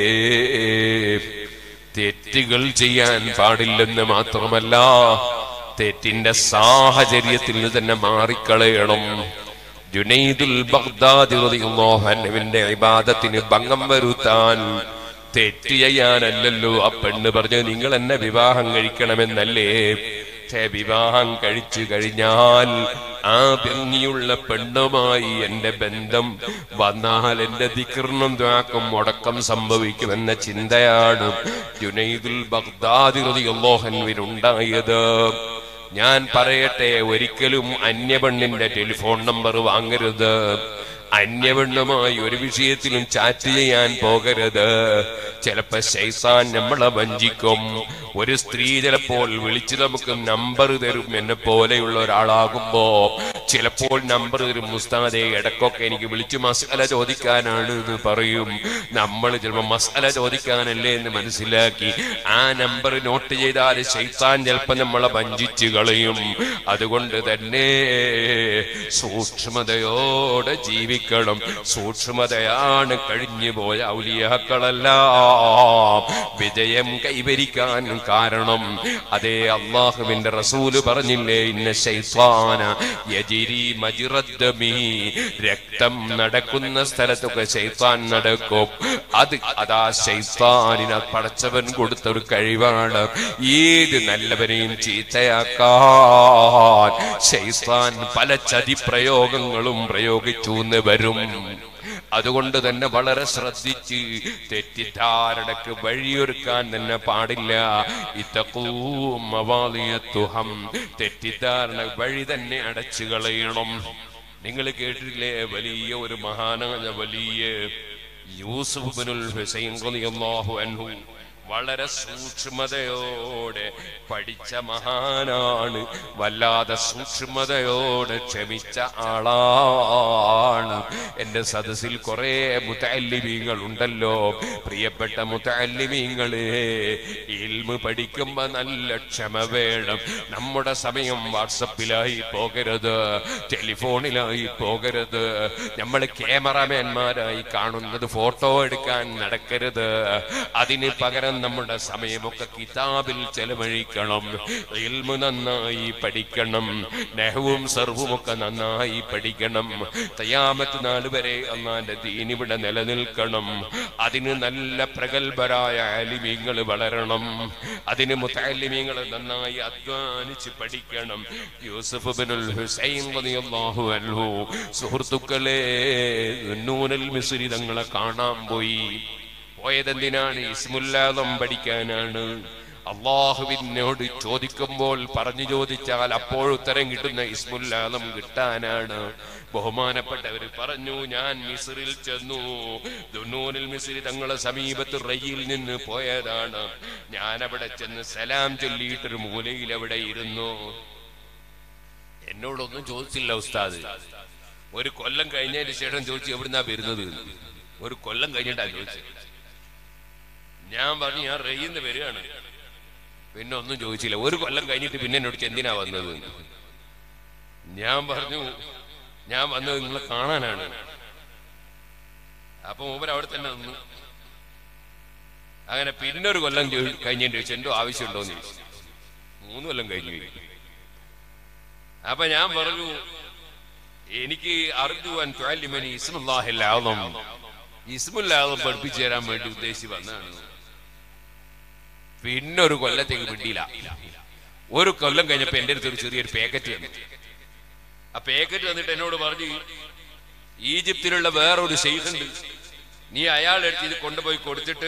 തെറ്റുകൾ ചെയ്യാൻ പാടില്ലെന്ന് മാത്രമല്ല തെറ്റിന്റെ സാഹചര്യത്തിൽ നിന്ന് തന്നെ മാറിക്കളയണം ജുനൈദുൽ ബഗ്ദാദി റളിയല്ലാഹു അൻഹുവിന്റെ ഇബാദത്തിന് ഭംഗം വരുത്താൻ തെറ്റ് ചെയ്യാനല്ലല്ലോ ആ പെണ്ണ് പറഞ്ഞു നിങ്ങൾ എന്നെ വിവാഹം കഴിക്കണമെന്നല്ലേ പക്ഷേ വിവാഹം കഴിച്ചു കഴിഞ്ഞാൽ ആ ഭംഗിയുള്ള പെണ്ണുമായി എന്റെ ബന്ധം വന്നാൽ എന്റെ ദിക്റിനും ദ്വാക്കും മുടക്കം സംഭവിക്കുമെന്ന ചിന്തയാണ് ജുനൈദുൽ ബഗ്ദാദി റളിയല്ലാഹുവിനുണ്ടായത് ഞാൻ പറയട്ടെ ഒരിക്കലും അന്യപെണ്ണിന്റെ ടെലിഫോൺ നമ്പർ വാങ്ങരുത് അന്യപെണ്ണുമായി ഒരു വിഷയത്തിലും ചാറ്റ് ചെയ്യാൻ പോകരുത് ചിലപ്പോ ശൈസാൻ നമ്മളെ വഞ്ചിക്കും ഒരു സ്ത്രീ ചിലപ്പോൾ വിളിച്ച് നമുക്ക് നമ്പർ തരും എന്നെ പോലെയുള്ള ഒരാളാകുമ്പോ ചിലപ്പോൾ നമ്പർ തരും മുസ്താദെ ഇടക്കൊക്കെ എനിക്ക് വിളിച്ച് മസാല ചോദിക്കാനാണ് എന്ന് പറയും നമ്മൾ ചിലപ്പോൾ മസാല ചോദിക്കാനല്ലേ എന്ന് മനസ്സിലാക്കി ആ നമ്പർ നോട്ട് ചെയ്താൽ ശൈത്താൻ ചിലപ്പോൾ നമ്മളെ വഞ്ചിച്ച് കളയും അതുകൊണ്ട് തന്നെ സൂക്ഷ്മതയോടെ ജീവിക്കണം സൂക്ഷ്മതയാണ് കഴിഞ്ഞു പോയ ഔലിയാക്കളെല്ലാം വിജയം കൈവരിക്കാൻ കാരണം അതേ അള്ളാഹുവിന്റെ റസൂല് പറഞ്ഞില്ലേ ഇന്ന ശൈത്താന യജിരി മജിറദ്ദമി രക്തം നടക്കുന്ന സ്ഥലത്തൊക്കെ ശൈത്താൻ നടക്കും അത് അതാ ശൈത്താനിന് പടച്ചവൻ കൊടുത്ത ഒരു കഴിവാണ് ഏത് നല്ലവനെയും ചീത്തയാക്കാൻ ശൈത്താൻ പല ചതിപ്രയോഗങ്ങളും പ്രയോഗിച്ചു എന്ന് വരും അതുകൊണ്ട് തന്നെ വളരെ ശ്രദ്ധിച്ച് തെറ്റിദ്ധാരണക്ക് വഴിയൊരുക്കാൻ തന്നെ പാടില്ല ഇത്തക്കൂമവാലിയത്തുഹം തെറ്റിദ്ധാരണ വഴി തന്നെ അടച്ചു കളയണം നിങ്ങൾ കേട്ടിട്ടില്ലേ വലിയ ഒരു മഹാനായ വലിയ യൂസുഫ് ബിനുൽ ഹുസൈൻ റളിയല്ലാഹു അൻഹു വളരെ സൂക്ഷ്മതയോടെ പഠിച്ച മഹാനാണ് വല്ലാതെ സൂക്ഷ്മതയോടെ ക്ഷമിച്ച ആളാണ് എന്റെ സദസ്സിൽ കുറെ മുത്തല്ലിമീങ്ങൾ ഉണ്ടല്ലോ പ്രിയപ്പെട്ട മുത്തല്ലിമീങ്ങളെ ഇൽമ് പഠിക്കുമ്പോ നല്ല ക്ഷമ വേണം നമ്മുടെ സമയം വാട്സപ്പിലായി പോകരുത് ടെലിഫോണിലായി പോകരുത് നമ്മൾ ക്യാമറമാൻമാരായി കാണുന്നത് ഫോട്ടോ എടുക്കാൻ നടക്കരുത് അതിന് പകരം നമ്മുടെ സമയമൊക്കെ കിതാബിൽ ചെലവഴിക്കണം ഇൽമു നന്നായി പഠിക്കണം നെഹവും സർവും ഒക്കെ നന്നായി പഠിക്കണം തയ്യാമത്ത് നാൾ വരെ അന്നാന്റെ ദീനിവിടെ നിലനിൽക്കണം അതിന് നല്ല പ്രഗത്ഭരായ ആലിമീങ്ങൾ വളരണം അതിന് മുത്താലിമീങ്ങൾ നന്നായി അധ്വാനിച്ച് പഠിക്കണം യൂസഫ് ബിനുൽ ഹുസൈൻ റളിയല്ലാഹു അൻഹു സുഹൃത്തുക്കളെ നൂനൽ മിസ്രി തങ്ങളെ കാണാൻ പോയി പോയതെന്തിനാണ് ഇസ്മുല്ലാദം പഠിക്കാനാണ് അള്ളാഹുവിനോട് ചോദിക്കുമ്പോൾ പറഞ്ഞു ചോദിച്ചാൽ അപ്പോൾ ഉത്തരം കിട്ടുന്ന ഇസ്മുല്ലാദം കിട്ടാനാണ് ബഹുമാനപ്പെട്ടവർ പറഞ്ഞു ഞാൻ മിസ്രിൽ ചെന്നു ദുന്നൂനിൽ മിസ്രി തങ്ങളെ സമീപത്ത് റയ്യിൽ നിന്ന് പോയതാണ് ഞാൻ അവിടെ ചെന്ന് സലാം ചൊല്ലിയിട്ടൊരു മൂലയിൽ അവിടെ ഇരുന്നു എന്നോടൊന്നും ചോദിച്ചില്ല ഉസ്താദ് ഒരു കൊല്ലം കഴിഞ്ഞതിന് ശേഷം ചോദിച്ചു എവിടുന്നാ വരുന്നത് ഒരു കൊല്ലം കഴിഞ്ഞിട്ടാ ചോദിച്ചത് ഞാൻ പറഞ്ഞു ഞാൻ റെയ്യുന്ന വരികയാണ് പിന്നെ ഒന്നും ചോദിച്ചില്ല ഒരു കൊല്ലം കഴിഞ്ഞിട്ട് പിന്നെ എന്നോട് ചോദിച്ചു, എന്തിനാ വന്നത് ഞാൻ പറഞ്ഞു ഞാൻ വന്നത് നിങ്ങളെ കാണാനാണ് അപ്പൊ മൂപ്പർ അവിടെ തന്നെ നിന്നു അങ്ങനെ പിന്നെ ഒരു കൊല്ലം ചോ- കഴിഞ്ഞിട്ട് ചോദിച്ചു എന്തോ ആവശ്യമുണ്ടോ എന്ന് ചോദിച്ചു മൂന്ന് കൊല്ലം കഴിഞ്ഞു പോയി. അപ്പൊ ഞാൻ പറഞ്ഞു എനിക്ക് അർജുവൻ ത്വാലിമനി ഇസ്മുല്ലാഹിൽ ആദം ഇസ്മുല്ലാദം പഠിപ്പിച്ചു തരാൻ വേണ്ടി ഉദ്ദേശിച്ച് വന്നതാണ് പിന്നെ ഒരു കൊല്ലത്തേക്ക് വിട്ടില്ല ഒരു കൊല്ലം കഴിഞ്ഞപ്പോ എന്റെ അടുത്ത് ഒരു ചെറിയൊരു പാക്കറ്റ് തന്നു ആ പാക്കറ്റ് തന്നിട്ട് എന്നോട് പറഞ്ഞു ഈജിപ്തിലുള്ള വേറൊരു ഷെയ്ഖുണ്ട് നീ അയാളെ അടുത്ത് ഇത് കൊണ്ടുപോയി കൊടുത്തിട്ട്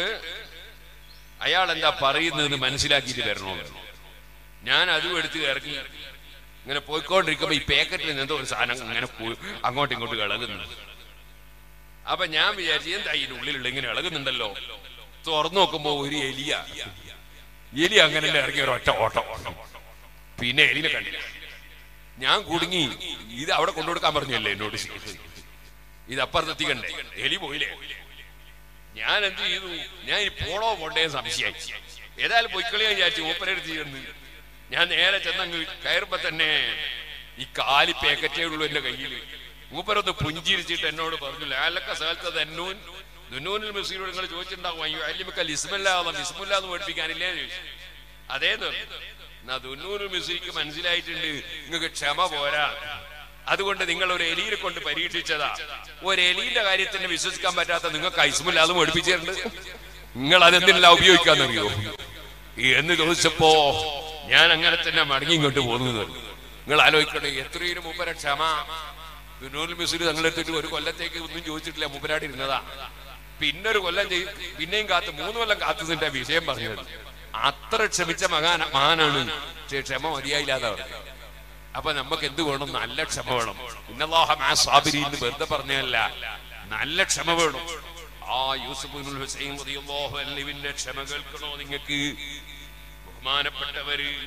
അയാൾ എന്താ പറയുന്നതെന്ന് മനസ്സിലാക്കിയിട്ട് വരണോ ഞാൻ അതും എടുത്ത് ഇറങ്ങി ഇങ്ങനെ പോയിക്കൊണ്ടിരിക്കുമ്പോ ഈ പാക്കറ്റിൽ നിന്ന് എന്തോ ഒരു സാധനം ഇങ്ങനെ പോ- അങ്ങോട്ടും ഇങ്ങോട്ടും ഇളകുന്നുണ്ട് അപ്പൊ ഞാൻ വിചാരിച്ചു എന്താ ഇതിന്റെ ഉള്ളിലുള്ള ഇങ്ങനെ ഇളകുന്നുണ്ടല്ലോ തുറന്നു നോക്കുമ്പോ ഒരു എലിയ എലി അങ്ങനെ ഇറങ്ങി ഒരു ഒറ്റ ഓട്ടം പിന്നെ എലിനെ കണ്ടില്ല ഞാൻ കുടുങ്ങി ഇത് അവിടെ കൊണ്ടുകൊടുക്കാൻ പറഞ്ഞല്ലേ എന്നോട് ഇത് അപ്പുറത്തെത്തിക്കണ്ടേ എലി പോയില്ലേ ഞാൻ എന്ത് ചെയ്തു ഞാൻ ഈ പോണോ പോണ്ടേ സംശയായി ഏതായാലും പൊയ്ക്കളിയാ വിചാരിച്ചു മൂപ്പരെടുത്ത് ചെന്ന് ഞാൻ നേരെ ചെന്നങ്ങ് കയറുമ്പോ തന്നെ ഈ കാലി പാക്കറ്റേ ഉള്ളൂ എന്റെ കയ്യിൽ മൂപ്പരൊന്ന് പുഞ്ചിരിച്ചിട്ട് എന്നോട് പറഞ്ഞു ലാലക്ക സ്ഥലത്ത് തന്നൂൻ ദുന്നൂനിൽ മിസീനോട് നിങ്ങൾ ചോദിച്ചിട്ടുണ്ടാവും അയ്യോ അല്ലിമക്കൽ ഇസ്മല്ലാതെ ഇസ്മുല്ലാന്ന് പഠിപ്പിക്കാനില്ലേ എന്ന് ചോദിച്ചു അതേന്ന് പറഞ്ഞു. എന്നാ ദുന്നൂനിൽ മിസീക്ക് മനസ്സിലായിട്ടുണ്ട് നിങ്ങൾക്ക് ക്ഷമ പോരാ അതുകൊണ്ട് നിങ്ങൾ ഒരു എലിയെ കൊണ്ട് പരീക്ഷിച്ചതാ ഒരു എലിയുടെ കാര്യത്തിന് വിശ്വസിക്കാൻ പറ്റാത്ത നിങ്ങൾക്ക് ഐസ്മുല്ലാതെ പഠിപ്പിച്ചിട്ടുണ്ട് നിങ്ങൾ അതെന്തിനല്ല ഉപയോഗിക്കാന്നറിയോ എന്ന് ചോദിച്ചപ്പോ ഞാൻ അങ്ങനെ തന്നെ മടങ്ങി ഇങ്ങോട്ട് പോകുന്നത് നിങ്ങൾ ആലോചിക്കട്ടെ എത്രയും മുമ്പര ക്ഷമ ദുനൂൽ മിസിൽ തങ്ങളെടുത്തിട്ട് ഒരു കൊല്ലത്തേക്ക് ഒന്നും ചോദിച്ചിട്ടില്ല മുമ്പരാടി ഇരുന്നതാ പിന്നെ ഒരു കൊല്ലം ചെയ് പിന്നെയും കാത്ത് മൂന്ന് കൊല്ലം കാത്തു നിന്റെ വിഷയം പറഞ്ഞത് അത്ര ക്ഷമിച്ച മകാന മഹാനാണ് പക്ഷേ ക്ഷമ മതിയായില്ലാതെ അവർക്ക് അപ്പൊ നമുക്ക് എന്ത് വേണം നല്ല ക്ഷമ വേണം ഇന്നല്ലാഹ മാ സാബിരി എന്ന് വെറുതെ പറഞ്ഞല്ല നല്ല ക്ഷമ വേണം ആ യൂസുഫ് ഇബ്നുൽ ഹുസൈൻ റളിയല്ലാഹു അൻഹുവിന്റെ ക്ഷമ കേൾക്കണോ നിങ്ങൾക്ക് ബഹുമാനപ്പെട്ടവര്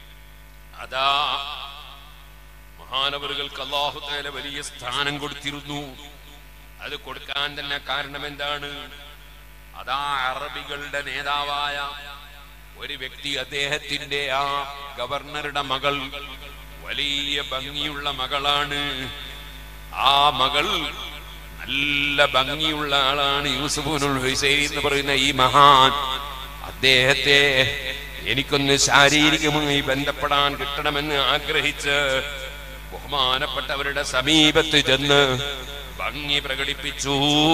അതാ മഹാനവറുകൾക്ക് അള്ളാഹു തആല വലിയ സ്ഥാനം കൊടുത്തിരുന്നു അത് കൊടുക്കാൻ തന്നെ കാരണം എന്താണ് അതാ അറബികളുടെ നേതാവായ ഒരു വ്യക്തി അദ്ദേഹത്തിന്റെ ആ ഗവർണറുടെ മകൾ വലിയ ഭംഗിയുള്ള മകളാണ് ആ മകൾ നല്ല ഭംഗിയുള്ള ആളാണ് യൂസുഫുനുൽ ഹുസൈൻ എന്ന് പറയുന്ന ഈ മഹാൻ അദ്ദേഹത്തെ എനിക്കൊന്ന് ശാരീരികമായി ബന്ധപ്പെടാൻ കിട്ടണമെന്ന് ആഗ്രഹിച്ച് ബഹുമാനപ്പെട്ടവരുടെ സമീപത്ത് ചെന്ന് ഭംഗി പ്രകടിപ്പിച്ചു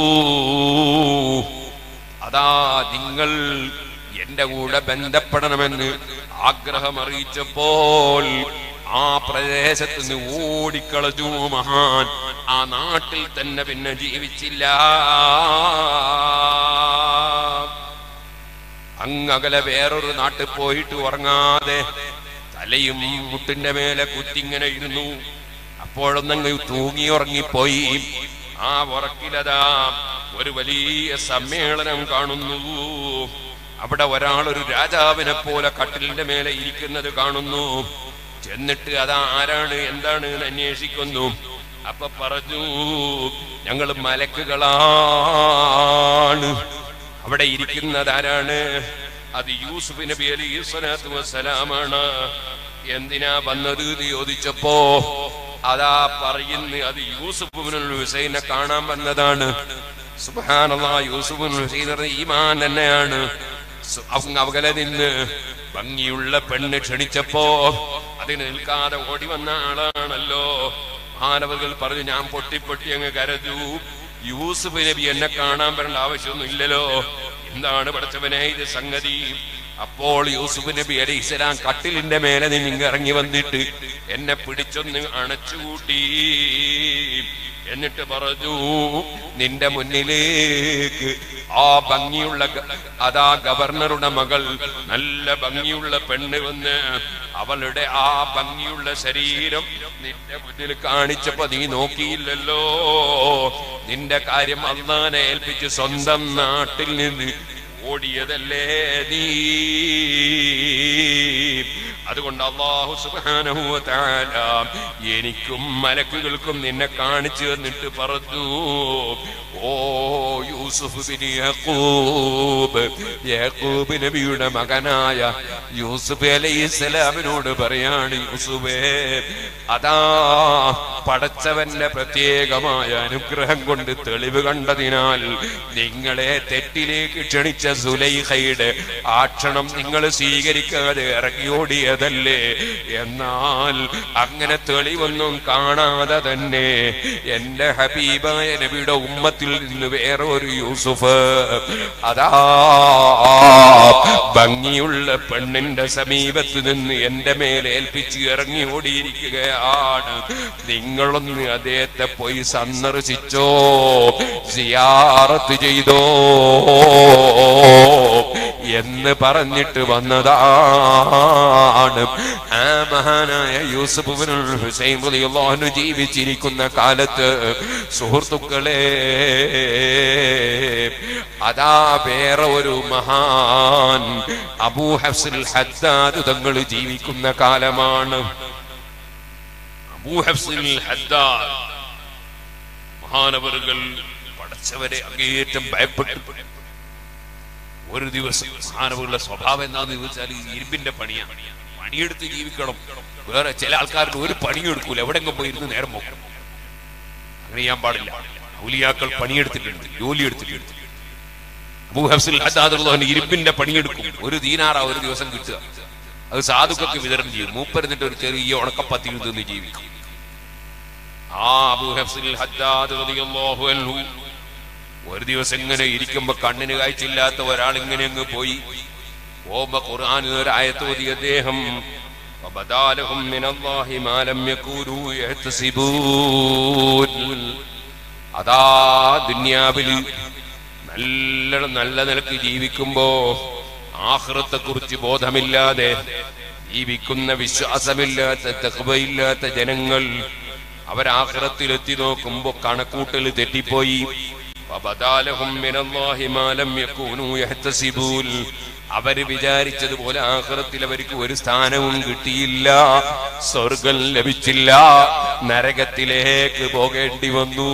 അതാ നിങ്ങൾ എന്റെ കൂടെ ബന്ധപ്പെടണമെന്ന് ആഗ്രഹം അറിയിച്ചപ്പോൾ ആ പ്രദേശത്ത് നിന്ന് ഓടിക്കളഞ്ഞു മഹാൻ ആ നാട്ടിൽ തന്നെ പിന്നെ ജീവിച്ചില്ല അങ്ങകലെ വേറൊരു നാട്ടിൽ പോയിട്ട് ഉറങ്ങാതെ തലയും മുട്ടിന്റെ മേലെ കുത്തിങ്ങനെ ഇരുന്നു അപ്പോഴൊന്നങ്ങ് തൂങ്ങി ഉറങ്ങിപ്പോയി ആ ഉറക്കിലതാ ഒരു വലിയ സമ്മേളനം കാണുന്നു അവിടെ ഒരാൾ ഒരു രാജാവിനെ പോലെ കട്ടിലിന്റെ മേലെ ഇരിക്കുന്നത് കാണുന്നു ചെന്നിട്ട് അതാ ആരാണ് എന്താണ് എന്ന് അന്വേഷിക്കുന്നു അപ്പൊ പറഞ്ഞു ഞങ്ങൾ മലക്കുകളാണ് അവിടെ ഇരിക്കുന്നത് ആരാണ് അത് യൂസുഫ് നബി അലി സ്വലാത്തു വസ്സലാമാണ് എന്തിനാ വന്നത് എന്ന് ചോദിച്ചപ്പോ അതാ പറയുന്നു അത് യൂസുഫ് ഇബ്നുൽ ഹുസൈനെ കാണാൻ വന്നതാണ് സുബ്ഹാനല്ലാ യൂസുഫ് ഇബ്നുൽ ഹുസൈൻ എന്ന് പറഞ്ഞ ഈമാൻ തന്നെയാണ് സു- അങ്ങ് അകലെ നിന്ന് ഭംഗിയുള്ള പെണ്ണ് ക്ഷണിച്ചപ്പോ അതിന് നിൽക്കാതെ ഓടി വന്ന ആളാണല്ലോ മാനവകൾ പറഞ്ഞു ഞാൻ പൊട്ടി പൊട്ടി അങ്ങ് കരഞ്ഞു യൂസുഫ് നബി എന്നെ കാണാൻ വരേണ്ട ആവശ്യമൊന്നും ഇല്ലല്ലോ എന്താണ് പഠിച്ചവനെ ഇത് സംഗതി അപ്പോൾ യൂസുഫ് നബി അലി ഇസ്ലാം കട്ടിലിന്റെ മേലെ നിന്ന് ഇറങ്ങി വന്നിട്ട് എന്നെ പിടിച്ചൊന്ന് അണച്ചുകൂട്ടി എന്നിട്ട് പറഞ്ഞു നിന്റെ മുന്നിലേക്ക് ആ ഭംഗിയുള്ള ഗ- അതാ ഗവർണറുടെ മകൾ നല്ല ഭംഗിയുള്ള പെണ്ണ് വന്ന് അവളുടെ ആ ഭംഗിയുള്ള ശരീരം നിന്റെ മുന്നിൽ കാണിച്ചപ്പോ നീ നോക്കിയില്ലല്ലോ നിന്റെ കാര്യം അള്ളാനെ ഏൽപ്പിച്ച് സ്വന്തം നാട്ടിൽ നിന്ന് ഓടിയതല്ലേ നീ അതുകൊണ്ട് അള്ളാഹു സുബ്ഹാനഹു വ തആല എനിക്കും മലക്കുകൾക്കും നിന്നെ കാണിച്ചു തന്നിട്ട് പറഞ്ഞു ഓ യൂസുഫ് ബിൻ യഖൂബ് യഖൂബ് നബിയുടെ മകനായ യൂസുഫ് അലൈഹിസ്സലാമിനോട് പറയാണ് യൂസുഫേ അതാ പടച്ചവന്റെ പ്രത്യേകമായ അനുഗ്രഹം കൊണ്ട് തെളിവ് കണ്ടതിനാൽ നിങ്ങളെ തെറ്റിലേക്ക് ക്ഷണിച്ച സുലൈഹയുടെ ആ ക്ഷണം നിങ്ങൾ സ്വീകരിക്കാതെ ഇറങ്ങിയോടിയത് തെളിഞ്ഞതല്ലേ എന്നാൽ അങ്ങനെ തെളിവൊന്നും കാണാതെ തന്നെ എന്റെ ഹബീബായ നബിയുടെ ഉമ്മത്തിൽ നിന്ന് വേറെ ഒരു യൂസുഫ് അതാ ഭംഗിയുള്ള പെണ്ണിന്റെ സമീപത്ത് നിന്ന് എന്റെ മേലെ ഏൽപ്പിച്ച് ഇറങ്ങി ഓടിയിരിക്കുകയാണ് നിങ്ങളൊന്ന് അദ്ദേഹത്തെ പോയി സന്ദർശിച്ചോ സിയാറത്ത് ചെയ്തോ എന്ന് പറഞ്ഞിട്ട് വന്നതാണ് ആ മഹാനായ യൂസുഫ് ഇബ്നുൽ ഹുസൈൻ റളിയല്ലാഹു അൻഹു ജീവിച്ചിരിക്കുന്ന കാലത്ത് സുഹൃത്തുക്കളെ അതാ വേറെ ഒരു മഹാൻ അബൂ ഹഫ്സുൽ ഹദ്ദാദ് തങ്ങൾ ജീവിക്കുന്ന കാലമാണ് അബൂ ഹഫ്സുൽ ഹദ്ദാദ് മഹാനവറുകൾ പടച്ചവരെ അങ്ങേയറ്റം ഭയപ്പെട്ടു ഒരു ദിവസം മഹാനവറുടെ സ്വഭാവം എന്താന്ന് ചോദിച്ചാൽ ഈ ഇരുമ്പിന്റെ പണിയാണ് പണിയെടുത്ത് ജീവിക്കണം വേറെ ചില ആൾക്കാർക്ക് ഒരു പണിയും എടുക്കൂല എവിടെങ്കിലും പോയിരുന്ന് നേരം നോക്കും അങ്ങനെ ചെയ്യാൻ പാടില്ല ഔലിയാക്കൾ പണിയെടുത്തിട്ടുണ്ട് ജോലി എടുത്തിട്ടുണ്ട് അബൂ ഹഫ്സുൽ ഹദ്ദാദുള്ളവൻ ഇരുമ്പിന്റെ പണിയെടുക്കും ഒരു ദീനാറ ഒരു ദിവസം കിട്ടുക അത് സാധുക്കൾക്ക് വിതരണം ചെയ്യും മൂപ്പരുന്നിട്ട് ഒരു ചെറിയ ഉണക്കപ്പത്തിൽ നിന്ന് ജീവിക്കും ആ അബൂ ഹഫ്സുൽ ഹദ്ദാദ് റളിയല്ലാഹു അൻഹു ഒരു ദിവസം ഇങ്ങനെ ഇരിക്കുമ്പോ കണ്ണിന് കാഴ്ചയില്ലാത്ത ഒരാൾ ഇങ്ങനെ അങ്ങ് പോയി ഓമ്പ ഖുർആനിൽ ഒരു ആയത്ത് ഓതി അദ്ദേഹം وبدا لهم من الله ما لم يكونوا يحتسبون അതാ ദുന്യാവില് നല്ല നല്ല നിലക്ക് ജീവിക്കുമ്പോ ആഹ്റത്തെ കുറിച്ച് ബോധമില്ലാതെ ജീവിക്കുന്ന വിശ്വാസമില്ലാത്ത തഖ്വയില്ലാത്ത ജനങ്ങൾ അവരാഹ്റത്തിലെത്തി നോക്കുമ്പോ കണക്കൂട്ടൽ തെറ്റിപ്പോയി വബദാലഹും മിനല്ലാഹി മാ ലം യകൂനൂ യഹ്തസിബൂൻ അവര് വിചാരിച്ചതുപോലെ ആഹ്റത്തിൽ അവർക്ക് ഒരു സ്ഥാനവും കിട്ടിയില്ല സ്വർഗം ലഭിച്ചില്ല നരകത്തിലേക്ക് പോകേണ്ടി വന്നു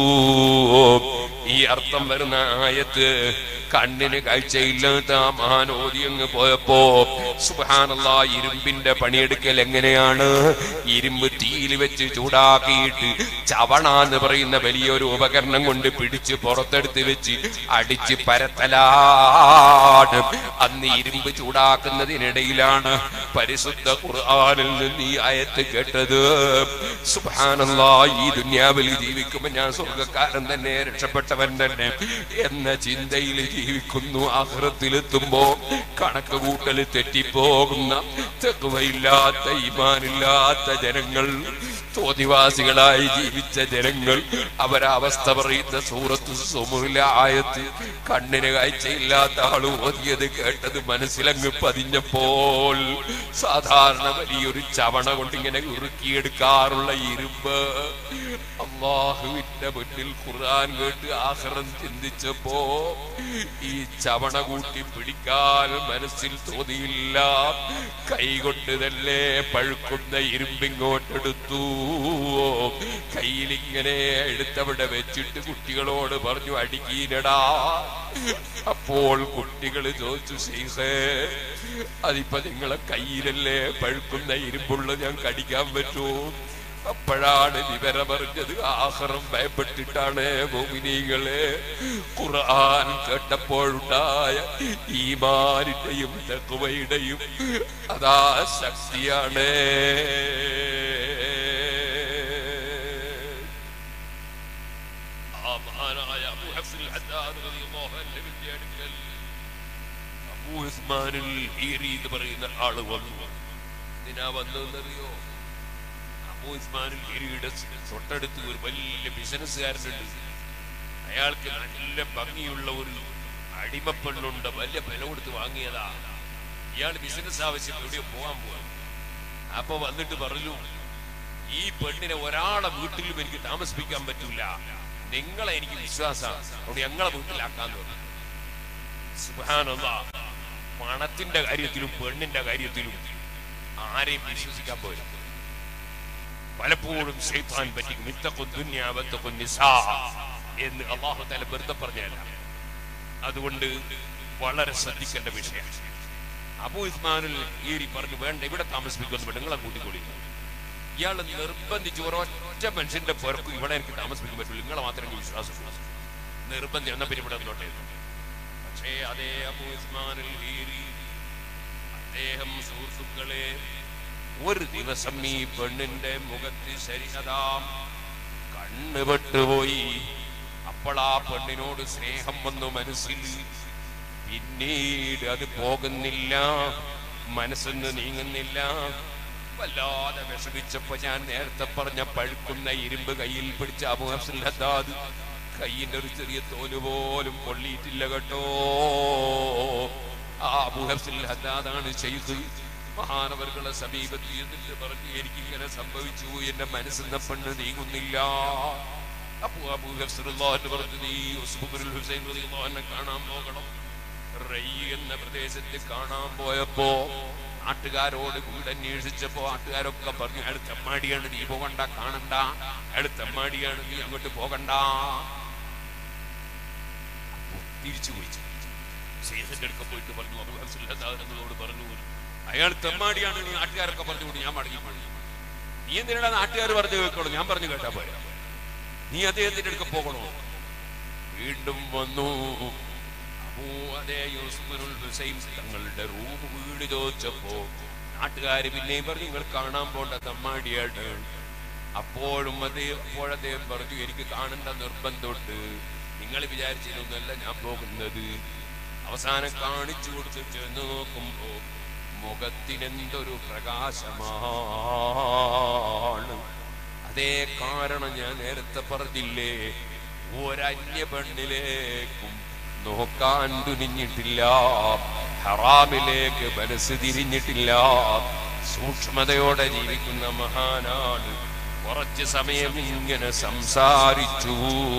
ഈ അർത്ഥം വരുന്ന ആയത്ത് കണ്ണിന് കാഴ്ചയില്ലാത്ത ആ മഹാനോദി അങ്ങ് പോയപ്പോ സുബാനല്ല ഇരുമ്പിന്റെ പണിയെടുക്കൽ എങ്ങനെയാണ് ഇരുമ്പ് തീയിൽ വെച്ച് ചൂടാക്കിയിട്ട് ചവണ എന്ന് പറയുന്ന വലിയൊരു ഉപകരണം കൊണ്ട് പിടിച്ച് പുറത്തെടുത്ത് വെച്ച് അടിച്ച് പരത്തലാണ് അന്ന് ഇരുമ്പ് ചൂടാക്കുന്നതിനിടയിലാണ് പരിശുദ്ധ ഖുർആനിൽ നിന്ന് ഈ ആയത്ത് കേട്ടത് സുബാനല്ല ഈ ദുന്യാവിൽ ജീവിക്കുമ്പോ ഞാൻ സ്വർഗക്കാരൻ തന്നെ രക്ഷപ്പെട്ടവൻ തന്നെ എന്ന ചിന്തയിൽ ജീവിക്കുന്നു ആഹ്റത്തിലെത്തുമ്പോ കണക്ക് കൂട്ടൽ തെറ്റിപ്പോകുന്ന തെക്കുവയില്ലാത്ത ഈമാനില്ലാത്ത ജനങ്ങൾ തോന്നിവാസികളായി ജീവിച്ച ജനങ്ങൾ അവരവസ്ഥ പറയുന്ന സൂറത്ത് സുമുറിലെ ആയത്ത് കണ്ണിന് കാഴ്ചയില്ലാത്ത ആള് ഓതിയത് കേട്ടത് മനസ്സിലങ്ങ് പതിഞ്ഞപ്പോൾ സാധാരണ വലിയൊരു ചവണ കൊണ്ട് ഇങ്ങനെ ഉറുക്കിയെടുക്കാറുള്ള ഇരുമ്പ് അള്ളാഹുവിന്റെ മുന്നിൽ ഖുർആൻ കേട്ട് ആഹ്റം ചിന്തിച്ചപ്പോ ഈ ചവണ കൂട്ടി പിടിക്കാൻ മനസ്സിൽ തോന്നിയില്ല കൈകൊണ്ട് തന്നെ പഴുക്കുന്ന ഇരുമ്പിങ്ങോട്ടെടുത്തു കയ്യിലിങ്ങനെ എടുത്തവിടെ വെച്ചിട്ട് കുട്ടികളോട് പറഞ്ഞു അടിക്കീനടാ അപ്പോൾ കുട്ടികൾ ചോദിച്ചു ശൈഖേ അതിപ്പോ നിങ്ങളെ കയ്യിലല്ലേ പഴുക്കുന്ന ഇരുമ്പുള്ള ഞാൻ കടിക്കാൻ പറ്റൂ അപ്പോഴാണ് വിവരമറിഞ്ഞത് ആഹ്റം ഭയപ്പെട്ടിട്ടാണ് മോമിനികളെ ഖുർആൻ കേട്ടപ്പോഴുണ്ടായ ഈമാനിന്റെയും തക്കുവയുടെയും അതാ ശക്തിയാണ് ആ മഹാനായ അബൂ ഹഫ്സുൽ ഹദ്ദാദ് റളിയല്ലാഹു അൻഹുവിന്റെ അടുക്കൽ അബൂ ഉസ്മാനുൽ ഹീരി എന്ന് പറയുന്ന ആള് വന്നു എന്തിനാ വന്നതെന്നറിയോ അബൂ ഉസ്മാനുൽ ഹീരിയുടെ തൊട്ടടുത്ത് ഒരു വലിയ ബിസിനസ്സുകാരനുണ്ട് അയാൾക്ക് നല്ല ഭംഗിയുള്ള ഒരു അടിമപ്പെണ്ണുണ്ട് വലിയ വില കൊടുത്ത് വാങ്ങിയതാ ഇയാൾ ബിസിനസ് ആവശ്യം എവിടെയോ പോകാൻ പോവാ അപ്പൊ വന്നിട്ട് പറഞ്ഞു ഈ പെണ്ണിനെ ഒരാളെ വീട്ടിലും എനിക്ക് താമസിപ്പിക്കാൻ പറ്റൂല നിങ്ങളെ എനിക്ക് വിശ്വാസമാണ് അതുകൊണ്ട് ഞങ്ങളെ വീട്ടിലാക്കാന്ന് പറഞ്ഞു സുബ്ഹാനല്ലാ പണത്തിന്റെ കാര്യത്തിലും പെണ്ണിന്റെ കാര്യത്തിലും ആരെയും വിശ്വസിക്കാൻ പോയില്ല പലപ്പോഴും ഷെയ്ത്താൻ പറ്റിക്കും ഇത്തക്കും ദുന്യാവത്തക്കും നിസാ എന്ന് അള്ളാഹു തല വെറുതെ പറഞ്ഞല്ല അതുകൊണ്ട് വളരെ ശ്രദ്ധിക്കേണ്ട വിഷയം അബു ഇസ്മാനുൽ ഈരി പറഞ്ഞു വേണ്ട ഇവിടെ താമസിപ്പിക്കുന്നു നിങ്ങളെ കൂട്ടിക്കൊള്ളി ഇയാൾ നിർബന്ധിച്ച് ഒരൊറ്റ മനുഷ്യന്റെ പേർക്കും ഇവിടെ എനിക്ക് താമസിപ്പിക്കാൻ പറ്റുള്ളൂ നിങ്ങളെ മാത്രമേ എനിക്ക് വിശ്വാസമുള്ളൂ നിർബന്ധം എന്നാ പിന്നെ ഇവിടെ നിന്നോട്ടെ പക്ഷേ അതേ അബു ഇസ്മാനുൽ ഈരി അദ്ദേഹം സുഹൃത്തുക്കളെ ഒരു ദിവസം ഈ പെണ്ണിന്റെ മുഖത്ത് ശരീരതാം കണ്ണ് പെട്ടുപോയി അപ്പോൾ ആ പെണ്ണിനോട് സ്നേഹം വന്നു മനസ്സിൽ പിന്നീട് അത് പോകുന്നില്ല മനസ്സൊന്ന് നീങ്ങുന്നില്ല വല്ലാതെ വിഷമിച്ചപ്പോ ഞാൻ നേരത്തെ പറഞ്ഞ പഴുക്കുന്ന ഇരുമ്പ് കയ്യിൽ പിടിച്ച അബുഹസില്ലാത് കയ്യിന്റെ ഒരു ചെറിയ തോല് പോലും പൊള്ളിയിട്ടില്ല കേട്ടോ ആ അബുഹസില്ലാതാണ് ചെയ്ത് മഹാനവറുകളെ സമീപത്ത് എന്നിട്ട് പറഞ്ഞു എനിക്കിങ്ങനെ സംഭവിച്ചു എന്റെ മനസ്സിന്റെ പെണ്ണ് നീങ്ങുന്നില്ല അപ്പോ അബൂഹസ്ലാന്ന് പറഞ്ഞു നീ ഉസ്ബുൽ ഹുസൈൻ റളിയല്ലാഹുവിനെ കാണാൻ പോകണം റൈ എന്ന പ്രദേശത്ത് കാണാൻ പോയപ്പോ നാട്ടുകാരോട് വീട് അന്വേഷിച്ചപ്പോ നാട്ടുകാരൊക്കെ പറഞ്ഞു അയാൾ തെമ്മാടിയാണ് നീ പോകണ്ട കാണണ്ട അയാൾ തെമ്മാടിയാണ് നീ അങ്ങോട്ട് പോകണ്ട അപ്പോ തിരിച്ചു വിളിച്ചു സേഹന്റെ അടുക്ക പോയിട്ട് പറഞ്ഞു അബുഹംസുല്ലാദങ്ങളോട് പറഞ്ഞു അയാൾ തെമ്മാടിയാണ് നീ നാട്ടുകാരൊക്കെ പറഞ്ഞുകൊണ്ട് ഞാൻ മടങ്ങി പോയി നീ എന്തിനാ നാട്ടുകാർ പറഞ്ഞു കേൾക്കണോ ഞാൻ പറഞ്ഞു കേട്ടാ പോരാ നീ അദ്ദേഹത്തിന്റെ അടുക്ക പോകണോ വീണ്ടും വന്നു അപ്പോ അതേ യൂസുഫുൽ ഹുസൈൻ തങ്ങളുടെ റൂം വീട് ചോദിച്ചപ്പോ നാട്ടുകാര് പിന്നെയും പറഞ്ഞു നിങ്ങൾ കാണാൻ പോണ്ട തമ്മാടിയാണ് അപ്പോഴും അദ്ദേഹം അപ്പോഴദ്ദേഹം പറഞ്ഞു എനിക്ക് കാണേണ്ട നിർബന്ധമുണ്ട് നിങ്ങൾ വിചാരിച്ചതൊന്നല്ല ഞാൻ പോകുന്നത് അവസാനം കാണിച്ചു കൊടുത്ത് ചെന്ന് നോക്കുമ്പോ മുഖത്തിനെന്തൊരു പ്രകാശമാണ് അതേ കാരണം ഞാൻ നേരത്തെ പറഞ്ഞില്ലേ ഒരന്യ പെണ്ണിലേക്കും നോക്കാൻ തുനിഞ്ഞിട്ടില്ല ഹറാമിലേക്ക് മനസ്സ് തിരിഞ്ഞിട്ടില്ല സൂക്ഷ്മതയോടെ ജീവിക്കുന്ന മഹാനാണ് കുറച്ച് സമയം ഇങ്ങനെ സംസാരിച്ചു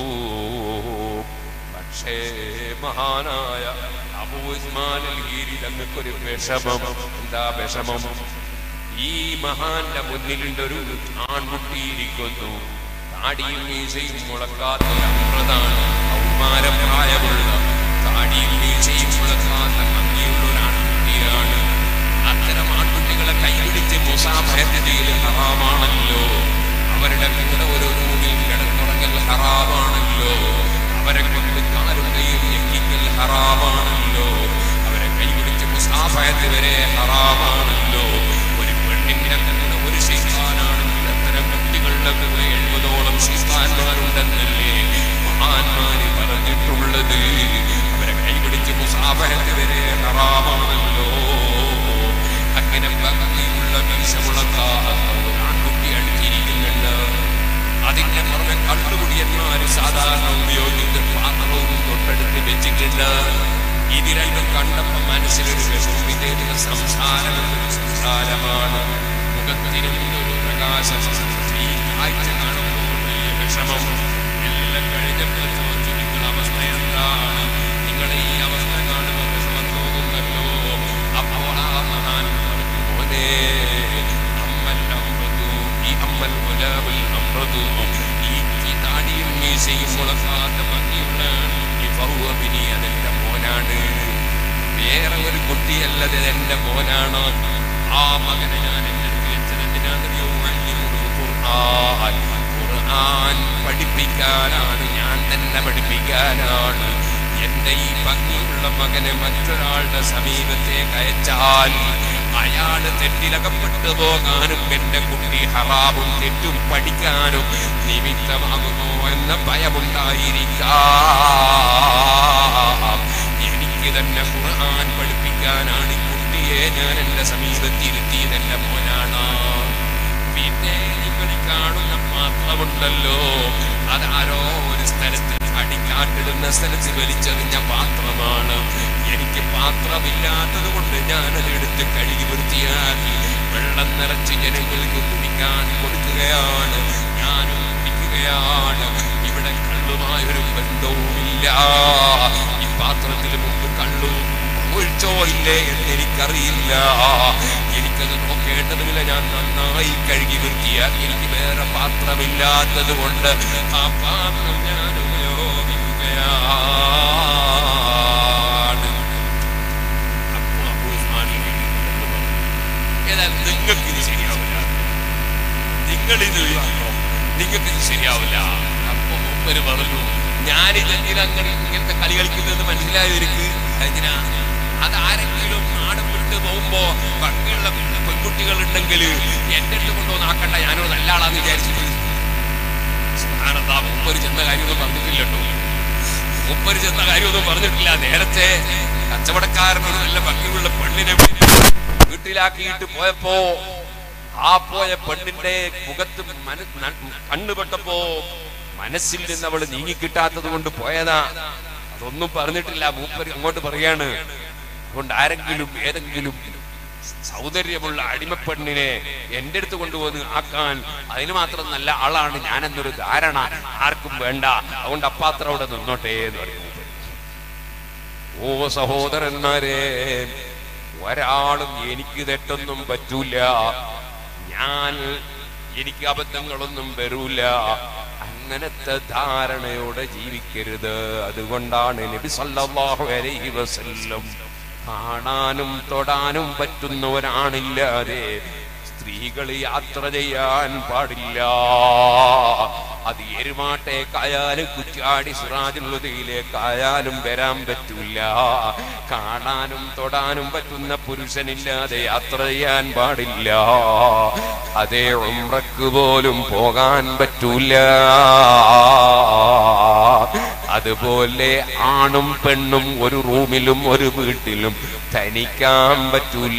പക്ഷേ മഹാനായ അബൂ ഇസ്മാനിൽ ഗീരി തങ്ങൾക്കൊരു വിഷമം എന്താ വിഷമം ഈ മഹാന്റെ മുന്നിലുണ്ട് ഒരു ആൺകുട്ടി ഇരിക്കുന്നു താടിയും മീശയും മുളക്കാത്ത ഒരു അമ്രതാണ് കൗമാരപ്രായമുള്ള താടിയും മീശയും മുളക്കാത്ത ഭംഗിയുള്ള ഒരു ആൺകുട്ടിയാണ് അത്തരം ആൺകുട്ടികളെ കൈപിടിച്ച് മുസാഫഹത്ത് ചെയ്യൽ ഹറാമാണല്ലോ അവരുടെ കൂടെ ഒരു റൂമിൽ കിടന്നുറങ്ങൽ ഹറാമാണല്ലോ അവരെ കൊണ്ട് കാലും കൈയും ഞെക്കിക്കൽ ഹറാമാണല്ലോ അവരെ കൈപിടിച്ച് മുസാഫഹത്ത് വരെ ഹറാമാണല്ലോ ഒരു പെണ്ണിന്റെ കൂടെ ഒരു ശൈത്താനാണെങ്കിൽ അത്തരം കുട്ടികളുടെ കൂടെ എഴുപതോളം ശൈത്താന്മാരുണ്ടെന്നല്ലേ മഹാന്മാര് പറഞ്ഞിട്ടുള്ളത് അവരെ കൈപിടിച്ച് മുസാഫഹത്ത് വരെ ഹറാമാണല്ലോ അങ്ങനെ ഭംഗിയുള്ള വീശമുളക്കാത്ത ഒരു ആൺകുട്ടി അടുത്തിരിക്കുന്നുണ്ട് അതിന്റെ പുറമെ കള്ളുകുടിയന്മാര് സാധാരണ ഉപയോഗിക്കുന്ന പാത്രവും തൊട്ടടുത്ത് വെച്ചിട്ടുണ്ട് ഇത് രണ്ടും കണ്ടപ്പോ മനസ്സിലൊരു വിഷമം ഇതേതുക സംസാരം എന്നൊരു സംസാരമാണ് മുഖത്തിനും ഒരു പ്രകാശം ഈ കാഴ്ച കാണുമ്പോൾ വലിയ വിഷമം എല്ലാം കഴിഞ്ഞപ്പോൾ ചോദിച്ചു നിങ്ങളുടെ അവസ്ഥ എന്താണ് നിങ്ങളെ ഈ അവസ്ഥ കാണുമ്പോൾ വിഷമം തോന്നുന്നല്ലോ അപ്പോൾ ആ മഹാൻ പറഞ്ഞു മോനെ അമ്മൽ അമ്രതു ഈ അമ്മൽ ഗുലാബുൽ അമ്രതു ഈ ഈ താടിയും മീശയും മുളക്കാത്ത ഭംഗിയുള്ള ഈ ബഹുവിനി അതെന്റെ മോനാണ് വേറെ ഒരു കുട്ടിയല്ലത് എന്റെ മോനാണ് ആ മകനെ ഞാൻ എന്റെ അടുത്ത് വെച്ചത് എന്തിനാണെന്നറിയോ വല്യമുടു ഖുർആൻ ഖുർആൻ പഠിപ്പിക്കാനാണ് ഞാൻ തന്നെ പഠിപ്പിക്കാനാണ് എന്റെ ഈ ഭംഗിയുള്ള മകനെ മറ്റൊരാളുടെ സമീപത്തേക്ക് അയച്ചാൽ അയാള് തെറ്റിലകപ്പെട്ടു പോകാനും എന്റെ കുട്ടി ഹറാമും തെറ്റും പഠിക്കാനും നിമിത്തമാകുമോ എന്ന ഭയമുണ്ടായിരിക്കാം എനിക്ക് തന്നെ ഖുർആൻ പഠിപ്പിക്കാനാണ് ഈ കുട്ടിയെ ഞാൻ എന്റെ സമീപത്തിരുത്തിയത് എന്റെ മോനാണ് പിന്നെ നിങ്ങൾ ഈ കാണുന്ന പാത്രമുണ്ടല്ലോ അതാരോ ഒരു സ്ഥലത്ത് അടിക്കാട്ടിടുന്ന സ്ഥലത്ത് വലിച്ചെറിഞ്ഞ പാത്രമാണ് എനിക്ക് പാത്രമില്ലാത്തത് കൊണ്ട് ഞാനത് എടുത്ത് കഴുകി വൃത്തിയാക്കി വെള്ളം നിറച്ച് ജനങ്ങൾക്ക് കുടിക്കാൻ കൊടുക്കുകയാണ് ഞാനും കുടിക്കുകയാണ് ഇവിടെ കള്ളുമായൊരു ബന്ധവുമില്ല ഈ പാത്രത്തിൽ മുമ്പ് കള്ളു ഒഴിച്ചോ ഇല്ലേ എന്ന് എനിക്കറിയില്ല എനിക്കത് നോക്കേണ്ടതുമില്ല ഞാൻ നന്നായി കഴുകി വൃത്തിയാക്കി എനിക്ക് വേറെ പാത്രമില്ലാത്തത് കൊണ്ട് ആ പാത്രം ഞാൻ ഉപയോഗിക്കുകയാണ് അപ്പോൾ അബൂ ഉസ്മാൻ എന്ന് പറഞ്ഞു. ഏതായാലും നിങ്ങൾക്ക് ഇത് ശരിയാവില്ല നിങ്ങൾ ഇത് ഒഴിവാക്കണം നിങ്ങൾക്ക് ഇത് ശരിയാവില്ല അപ്പൊ മൂപ്പര് പറഞ്ഞു ഞാനിത് എന്തിനാ അങ്ങനെ ഇങ്ങനത്തെ കളി കളിക്കുന്നത് മനസ്സിലായവർക്ക് എന്തിനാ അത് ആരെങ്കിലും നാട് വിട്ട് പോകുമ്പോ ഭംഗിയുള്ള പെണ്ണ് പെൺകുട്ടികൾ ഉണ്ടെങ്കിൽ എന്റെ അടുത്ത് കൊണ്ടുവന്ന് ആക്കണ്ട ഞാനൊരു നല്ല ആളാന്ന് വിചാരിച്ചിട്ട് സുബ്ഹാനല്ലാഹ്, മൂപ്പര് ചെന്ന കാര്യമൊന്നും പറഞ്ഞിട്ടില്ല കേട്ടോ മൂപ്പര് ചെന്ന കാര്യമൊന്നും പറഞ്ഞിട്ടില്ല നേരത്തെ കച്ചവടക്കാരനൊരു നല്ല ഭംഗിയുള്ള പെണ്ണിനെ വീട്ടിലാക്കിയിട്ട് പോയപ്പോ ആ പോയ പെണ്ണിന്റെ മുഖത്ത് മന- ന- കണ്ണുപെട്ടപ്പോ മനസ്സിൽ നിന്ന് അവള് നീങ്ങിക്കിട്ടാത്തത് കൊണ്ട് പോയതാ അതൊന്നും പറഞ്ഞിട്ടില്ല മൂപ്പര് അങ്ങോട്ട് പറയാണ് അതുകൊണ്ട് ആരെങ്കിലും ഏതെങ്കിലും സൗന്ദര്യമുള്ള അടിമപ്പെണ്ണിനെ എന്റെ അടുത്ത് കൊണ്ടുവന്ന് ആക്കാൻ അതിന് മാത്രം നല്ല ആളാണ് ഞാനെന്നൊരു ധാരണ ആർക്കും വേണ്ട അതുകൊണ്ട് അപ്പാത്ര അവിടെ നിന്നോട്ടെ എന്ന് പറയുന്നു ഓ സഹോദരന്മാരെ ഒരാളും എനിക്ക് തെറ്റൊന്നും പറ്റൂല ഞാൻ എനിക്ക് അബദ്ധങ്ങളൊന്നും വരൂല അങ്ങനത്തെ ധാരണയോടെ ജീവിക്കരുത് അതുകൊണ്ടാണ് നബി സല്ലല്ലാഹു അലൈഹി വസല്ലം കാണാനും തൊടാനും പറ്റുന്നവരാണില്ലാതെ സ്ത്രീകൾ യാത്ര ചെയ്യാൻ പാടില്ല അത് എരുമാട്ടേക്കായാലും കുറ്റാടി സിറാജുള്ളതയിലേക്കായാലും വരാൻ പറ്റൂല കാണാനും തൊടാനും പറ്റുന്ന പുരുഷനില്ലാതെ യാത്ര ചെയ്യാൻ പാടില്ല അതേ ഉംറക്ക് പോലും പോകാൻ പറ്റൂല അതുപോലെ ആണും പെണ്ണും ഒരു റൂമിലും ഒരു വീട്ടിലും തനിക്കാൻ പറ്റൂല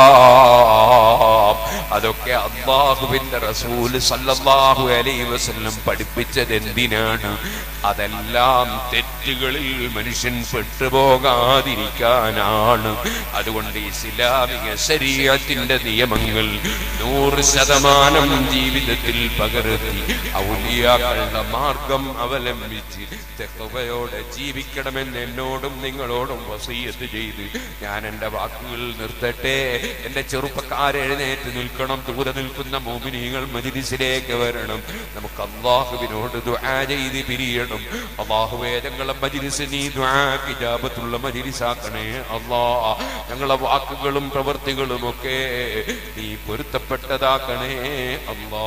അതൊക്കെ അള്ളാഹുവിന്റെ റസൂല് സല്ലല്ലാഹു അലൈഹി വസല്ലം പഠിപ്പിച്ചത് എന്തിനാണ് അതെല്ലാം തെറ്റുകളിൽ മനുഷ്യൻ പെട്ടുപോകാതിരിക്കാനാണ് അതുകൊണ്ട് ഇസ്ലാമിക ശരീരത്തിന്റെ നിയമങ്ങൾ നൂറ് ശതമാനം ജീവിതത്തിൽ പകർത്തി ഔലിയാക്കളുടെ മാർഗം അവലംബിച്ച് തെക്കവയോടെ ജീവിക്കണമെന്ന് എന്നോടും നിങ്ങളോടും വസീയത്ത് ചെയ്ത് ഞാൻ എന്റെ വാക്കുകൾ നിർത്തട്ടെ എന്റെ ചെറുപ്പക്കാരെ എഴുന്നേറ്റ് നിൽക്കണം ദൂരെ നിൽക്കുന്ന മോമിനികൾ മജിലിസിലേക്ക് വരണം നമുക്ക് അള്ളാഹുവിനോട് ദുആ ചെയ്ത് പിരിയണം അള്ളാഹുവേ ഞങ്ങളെ മജിലിസ് നീ ദുആക്ക് ഇജാബത്തുള്ള മജിലിസാക്കണേ അള്ളാ ഞങ്ങളെ വാക്കുകളും പ്രവൃത്തികളും ഒക്കെ നീ പൊരുത്തപ്പെട്ടതാക്കണേ അള്ളാ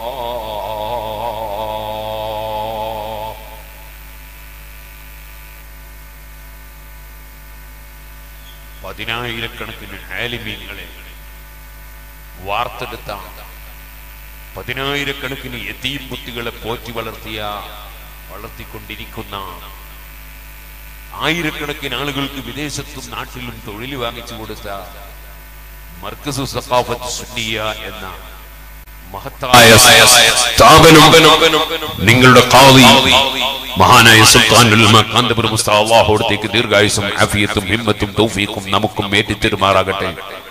പതിനായിരക്കണക്കിന് ആലിമീങ്ങളെ വാർത്തെടുത്ത പതിനായിരക്കണക്കിന് യതീം കുട്ടികളെ പോറ്റി വളർത്തിയ വളർത്തിക്കൊണ്ടിരിക്കുന്ന ആയിരക്കണക്കിന് ആളുകൾക്ക് വിദേശത്തും നാട്ടിലും തൊഴിൽ വാങ്ങിച്ചു കൊടുത്ത മർക്കസു സഖാഫത്ത് സുന്നിയ എന്ന മഹത്തായ സ്ഥാപനം നിങ്ങളുടെ ഖാദി മഹാനായ സുൽത്താനുൽ ഉലമ കാന്തപുരം മുസ്തഫ അല്ലാഹുവിടത്തേക്ക് ദീർഘായുസും ആഫിയത്തും ഹിമ്മത്തും തൗഫീഖും നമുക്കും ഏറ്റിത്തരുമാറാകട്ടെ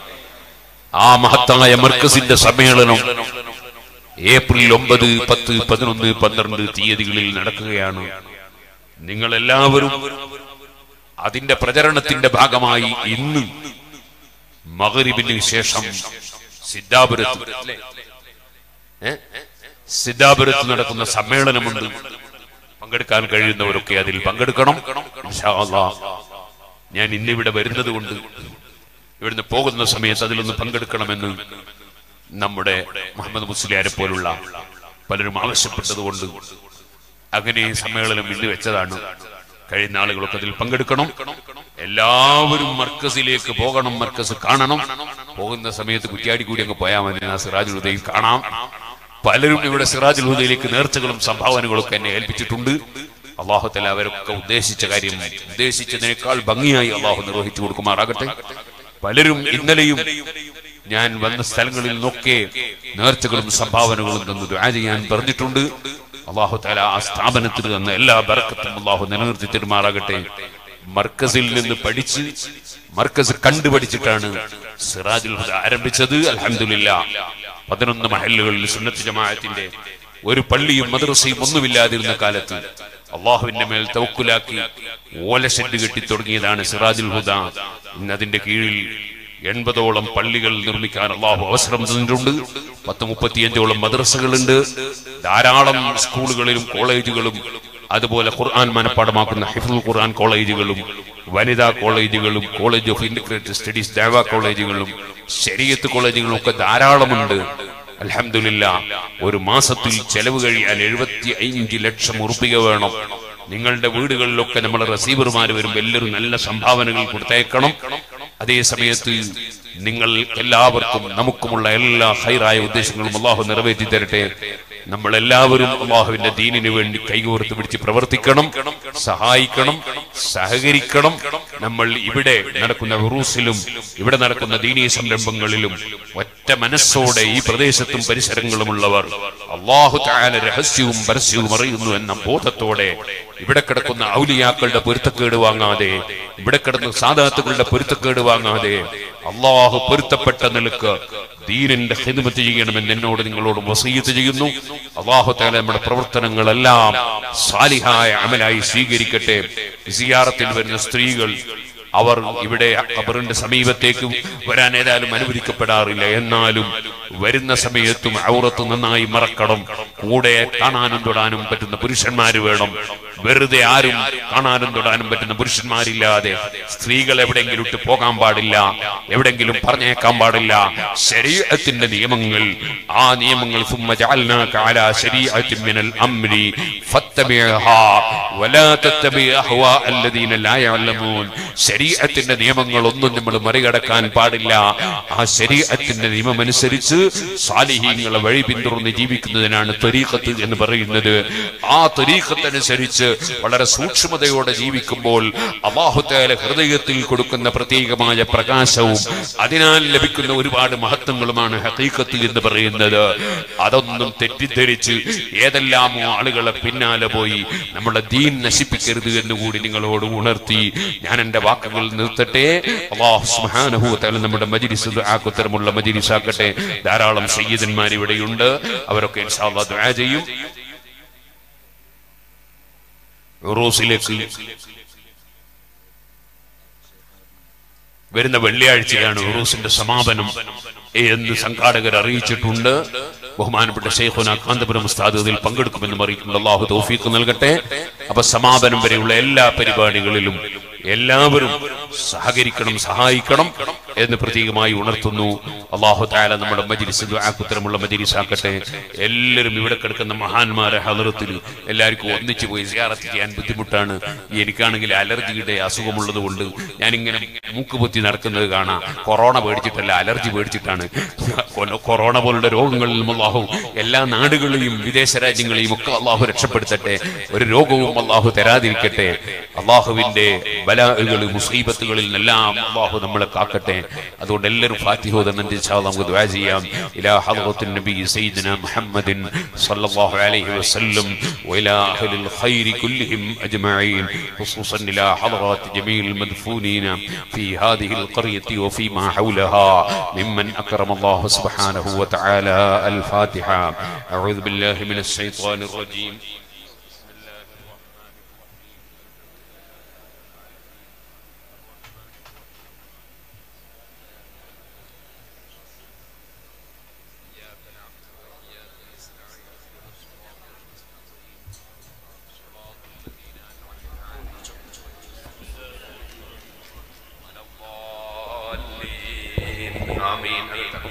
ആ മഹത്തായ മർക്കസിന്റെ സമ്മേളനം ഏപ്രിൽ ഒമ്പത് പത്ത് പതിനൊന്ന് പന്ത്രണ്ട് തീയതികളിൽ നടക്കുകയാണ് നിങ്ങൾ എല്ലാവരും അതിന്റെ പ്രചരണത്തിന്റെ ഭാഗമായി ഇന്ന് മകരിബിന് ശേഷം സിദ്ധാപുരത്ത് അല്ലേ? ഏ? സിദ്ധാപുരത്ത് നടക്കുന്ന സമ്മേളനമുണ്ട് പങ്കെടുക്കാൻ കഴിയുന്നവരൊക്കെ അതിൽ പങ്കെടുക്കണം ഇൻഷാ അല്ലാ. ഞാൻ ഇന്നിവിടെ വരുന്നത് കൊണ്ട് ഇവിടുന്ന് പോകുന്ന സമയത്ത് അതിലൊന്ന് പങ്കെടുക്കണമെന്ന് നമ്മുടെ മുഹമ്മദ് മുസ്ലിയാരെ പോലുള്ള പലരും ആവശ്യപ്പെട്ടതുകൊണ്ട് അങ്ങനെ സമ്മേളനം ഇന്ന് വെച്ചതാണ് കഴിയുന്ന ആളുകളൊക്കെ അതിൽ പങ്കെടുക്കണം എല്ലാവരും മർക്കസിലേക്ക് പോകണം മർക്കസ് കാണണം പോകുന്ന സമയത്ത് കുറ്റിയാടി കൂടി അങ്ങ് പോയാൽ മതി ആ സിറാജുൽ ഹുദയിൽ കാണാം പലരും ഇവിടെ സിറാജുൽ ഹുദയിലേക്ക് നേർച്ചകളും സംഭാവനകളും ഒക്കെ എന്നെ ഏൽപ്പിച്ചിട്ടുണ്ട് അള്ളാഹുത്തല അവരൊക്കെ ഉദ്ദേശിച്ച കാര്യം ഉദ്ദേശിച്ചതിനേക്കാൾ ഭംഗിയായി അള്ളാഹു നിർവഹിച്ചു കൊടുക്കുമാറാകട്ടെ പലരും ഇന്നലെയും ഞാൻ വന്ന സ്ഥലങ്ങളിൽ നിന്നൊക്കെ നേർച്ചകളും സംഭാവനകളും തന്നു ദുആ ചെയ്യാൻ പറഞ്ഞിട്ടുണ്ട് അള്ളാഹു താല ആ സ്ഥാപനത്തിൽ തന്ന എല്ലാ ബർക്കത്തും അള്ളാഹു നിലനിർത്തി തരുമാറാകട്ടെ മർക്കസിൽ നിന്ന് പഠിച്ച് മർക്കസ് കണ്ടുപഠിച്ചിട്ടാണ് സിറാജുൽ ഹുദ ആരംഭിച്ചത് അൽഹംദുലില്ല പതിനൊന്ന് മഹല്ലുകളിൽ സുന്നത്ത് ജമാഅത്തിന്റെ ഒരു പള്ളിയും മദ്രസയും ഒന്നുമില്ലാതിരുന്ന കാലത്ത് അള്ളാഹുവിന്റെ മേൽ തവക്കുലാക്കി ഓലഷെഡ് കെട്ടി തുടങ്ങിയതാണ് സിറാജുൽ ഹുദ ഇന്ന് അതിന്റെ കീഴിൽ എൺപതോളം പള്ളികൾ നിർമ്മിക്കാൻ അള്ളാഹു അവസരം തന്നിട്ടുണ്ട് പത്ത് മുപ്പത്തിയഞ്ചോളം മദ്രസകളുണ്ട് ധാരാളം സ്കൂളുകളിലും കോളേജുകളും അതുപോലെ ഖുർആൻ മനപ്പാടമാക്കുന്ന ഹിഫുൽ ഖുർആൻ കോളേജുകളും വനിതാ കോളേജുകളും കോളേജ് ഓഫ് ഇന്റഗ്രേറ്റഡ് സ്റ്റഡീസ് ദേവ കോളേജുകളും ശരീഅത്ത് കോളേജുകളും ഒക്കെ ധാരാളമുണ്ട് അൽഹംദുലില്ല ഒരു മാസത്തിൽ ചെലവ് കഴിയാൻ എഴുപത്തി അഞ്ച് ലക്ഷം ഉറുപ്പിക വേണം നിങ്ങളുടെ വീടുകളിലൊക്കെ നമ്മളെ റസീവർമാർ വരുമ്പോൾ എല്ലാവരും നല്ല സംഭാവനകൾ കൊടുത്തേക്കണം അതേ സമയത്ത് നിങ്ങൾ എല്ലാവർക്കും നമുക്കുമുള്ള എല്ലാ ഹൈറായ ഉദ്ദേശങ്ങളും അള്ളാഹു നിറവേറ്റി തരട്ടെ നമ്മൾ എല്ലാവരും അള്ളാഹുവിന്റെ ദീനിനു വേണ്ടി കൈകോർത്ത് പിടിച്ച് പ്രവർത്തിക്കണം സഹായിക്കണം സഹകരിക്കണം നമ്മൾ ഇവിടെ നടക്കുന്ന ഉറൂസിലും ഇവിടെ നടക്കുന്ന ദീനീ സംരംഭങ്ങളിലും ഒറ്റ മനസ്സോടെ ഈ പ്രദേശത്തും പരിസരങ്ങളുമുള്ളവർ അള്ളാഹു താല രഹസ്യവും പരസ്യവും അറിയുന്നു എന്ന ബോധത്തോടെ ഇവിടെ കിടക്കുന്ന ഔലിയാക്കളുടെ പൊരുത്തക്കേട് വാങ്ങാതെ ഇവിടെ കിടന്ന സാധാത്തുക്കളുടെ പൊരുത്തക്കേട് വാങ്ങാതെ അള്ളാഹു പൊരുത്തപ്പെട്ട നിലക്ക് ദീനിന്റെ ഹിദ്മത്ത് ചെയ്യണമെന്ന് എന്നോട് നിങ്ങളോട് വസീയത്ത് ചെയ്യുന്നു അള്ളാഹു താല നമ്മുടെ പ്രവർത്തനങ്ങളെല്ലാം സാലിഹായ അമലായി സ്വീകരിക്കട്ടെ സിയാറത്തിൽ വരുന്ന സ്ത്രീകൾ അവർ ഇവിടെ ഖബറിന്റെ സമീപത്തേക്ക് വരാൻ ഏതായാലും അനുവദിക്കപ്പെടാറില്ല എന്നാലും വരുന്ന സമയത്തും ഔറത്ത് നന്നായി മറക്കണം കൂടെ കാണാനും തൊടാനും പറ്റുന്ന പുരുഷന്മാര് വേണം വെറുതെ ആരും കാണാനും തൊടാനും പറ്റുന്ന പുരുഷന്മാരില്ലാതെ സ്ത്രീകൾ എവിടെയെങ്കിലും ഇട്ട് പോകാൻ പാടില്ല എവിടെങ്കിലും പറഞ്ഞേക്കാൻ പാടില്ല ശരീരത്തിന്റെ നിയമങ്ങൾ ആ നിയമങ്ങൾ ثم جعلناك على شريعة من الأمر فاتبعها ولا تتبع أهواء الذين لا يعلمون ശരീരത്തിന്റെ നിയമങ്ങൾ ഒന്നും നമ്മൾ മറികടക്കാൻ പാടില്ല ആ ശരീരത്തിന്റെ നിയമം അനുസരിച്ച് സാലിഹീങ്ങളെ വഴി പിന്തുടർന്ന് ജീവിക്കുന്നതിനാണ് ത്വരീഖത്ത് എന്ന് പറയുന്നത് ആ ത്വരീഖത്തനുസരിച്ച് വളരെ സൂക്ഷ്മതയോടെ ജീവിക്കുമ്പോൾ അള്ളാഹുത്തേല ഹൃദയത്തിൽ കൊടുക്കുന്ന പ്രത്യേകമായ പ്രകാശവും അതിനാൽ ലഭിക്കുന്ന ഒരുപാട് മഹത്വങ്ങളുമാണ് ഹക്കീക്കത്ത് എന്ന് പറയുന്നത് അതൊന്നും തെറ്റിദ്ധരിച്ച് ഏതെല്ലാമോ ആളുകളെ പിന്നാലെ പോയി നമ്മുടെ ദീൻ നശിപ്പിക്കരുത് എന്ന് കൂടി നിങ്ങളോട് ഉണർത്തി ഞാൻ എന്റെ വാക്കുകൾ നിർത്തട്ടെ അള്ളാഹു സുബ്ഹാനഹു വ തആല നമ്മുടെ മജ്ലിസ് ദുആക്കുത്തരമുള്ള മജ്ലിസ് ആക്കട്ടെ ധാരാളം സയ്യിദന്മാർ ഇവിടെയുണ്ട് അവരൊക്കെ ഇൻഷാ അല്ലാഹ് ദുആ ചെയ്യും ഉറൂസിലേക്ക് വരുന്ന വെള്ളിയാഴ്ചയാണ് ഉറൂസിന്റെ സമാപനം എന്ന് സംഘാടകർ അറിയിച്ചിട്ടുണ്ട് ബഹുമാനപ്പെട്ട ഷെയ്ഖുന കാന്തപുരം ഉസ്താദ് ഇതിൽ പങ്കെടുക്കുമെന്നും അറിയിക്കുന്നു അള്ളാഹു തൗഫീഖ് നൽകട്ടെ അപ്പൊ സമാപനം വരെയുള്ള എല്ലാ പരിപാടികളിലും എല്ലാവരും സഹകരിക്കണം സഹായിക്കണം എന്ന് പ്രത്യേകമായി ഉണർത്തുന്നു അള്ളാഹു താല നമ്മുടെ മജിലിസ് ദുആക്കുത്തരമുള്ള മജിലിസ് ആക്കട്ടെ എല്ലാവരും ഇവിടെ കിടക്കുന്ന മഹാന്മാരെ ഹലറത്തിൽ എല്ലാവർക്കും ഒന്നിച്ചു പോയി സിയാറത്ത് ചെയ്യാൻ ബുദ്ധിമുട്ടാണ് എനിക്കാണെങ്കിൽ അലർജിയുടെ അസുഖമുള്ളത് കൊണ്ട് ഞാനിങ്ങനെ മൂക്ക് പൊത്തി നടക്കുന്നത് കാണാം കൊറോണ പേടിച്ചിട്ടല്ല അലർജി പേടിച്ചിട്ടാണ് കൊ- കൊറോണ പോലുള്ള രോഗങ്ങളിൽ നിന്നും അള്ളാഹു എല്ലാ നാടുകളെയും വിദേശ രാജ്യങ്ങളെയും ഒക്കെ അള്ളാഹു രക്ഷപ്പെടുത്തട്ടെ ഒരു രോഗവും അള്ളാഹു തരാതിരിക്കട്ടെ അള്ളാഹുവിന്റെ ബലാഹുകൾ മുസീബത്തുകളിൽ നിന്നെല്ലാം അള്ളാഹു നമ്മളെ കാക്കട്ടെ അതുകൊണ്ട് എല്ലാവരും ഫാത്തിഹോ തന്നെ നമുക്ക് ദ്വാ ചെയ്യാം ഇലാ ഹദ്റത്തിൻ നബി സയ്യിദന മുഹമ്മദിൻ സല്ലല്ലാഹു അലൈഹി വസല്ലം وإلى أهل الخير كلهم أجمعين خصوصا إلى حضرات جميع المدفونين في هذه القرية وفيما حولها ممن أكرم الله سبحانه وتعالى الفاتحة أعوذ بالله من الشيطان الرجيم آمين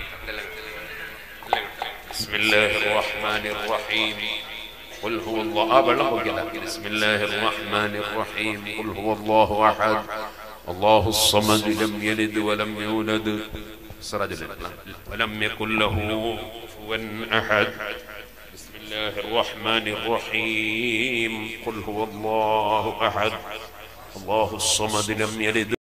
بسم الله الرحمن الرحيم قل هو الله أبلغ كذا بسم الله الرحمن الرحيم قل هو الله أحد الله الصمد لم يلد ولم يولد سراج الإسلام. ولم يكن له كفوا أحد بسم الله الرحمن الرحيم قل هو الله أحد الله الصمد لم يلد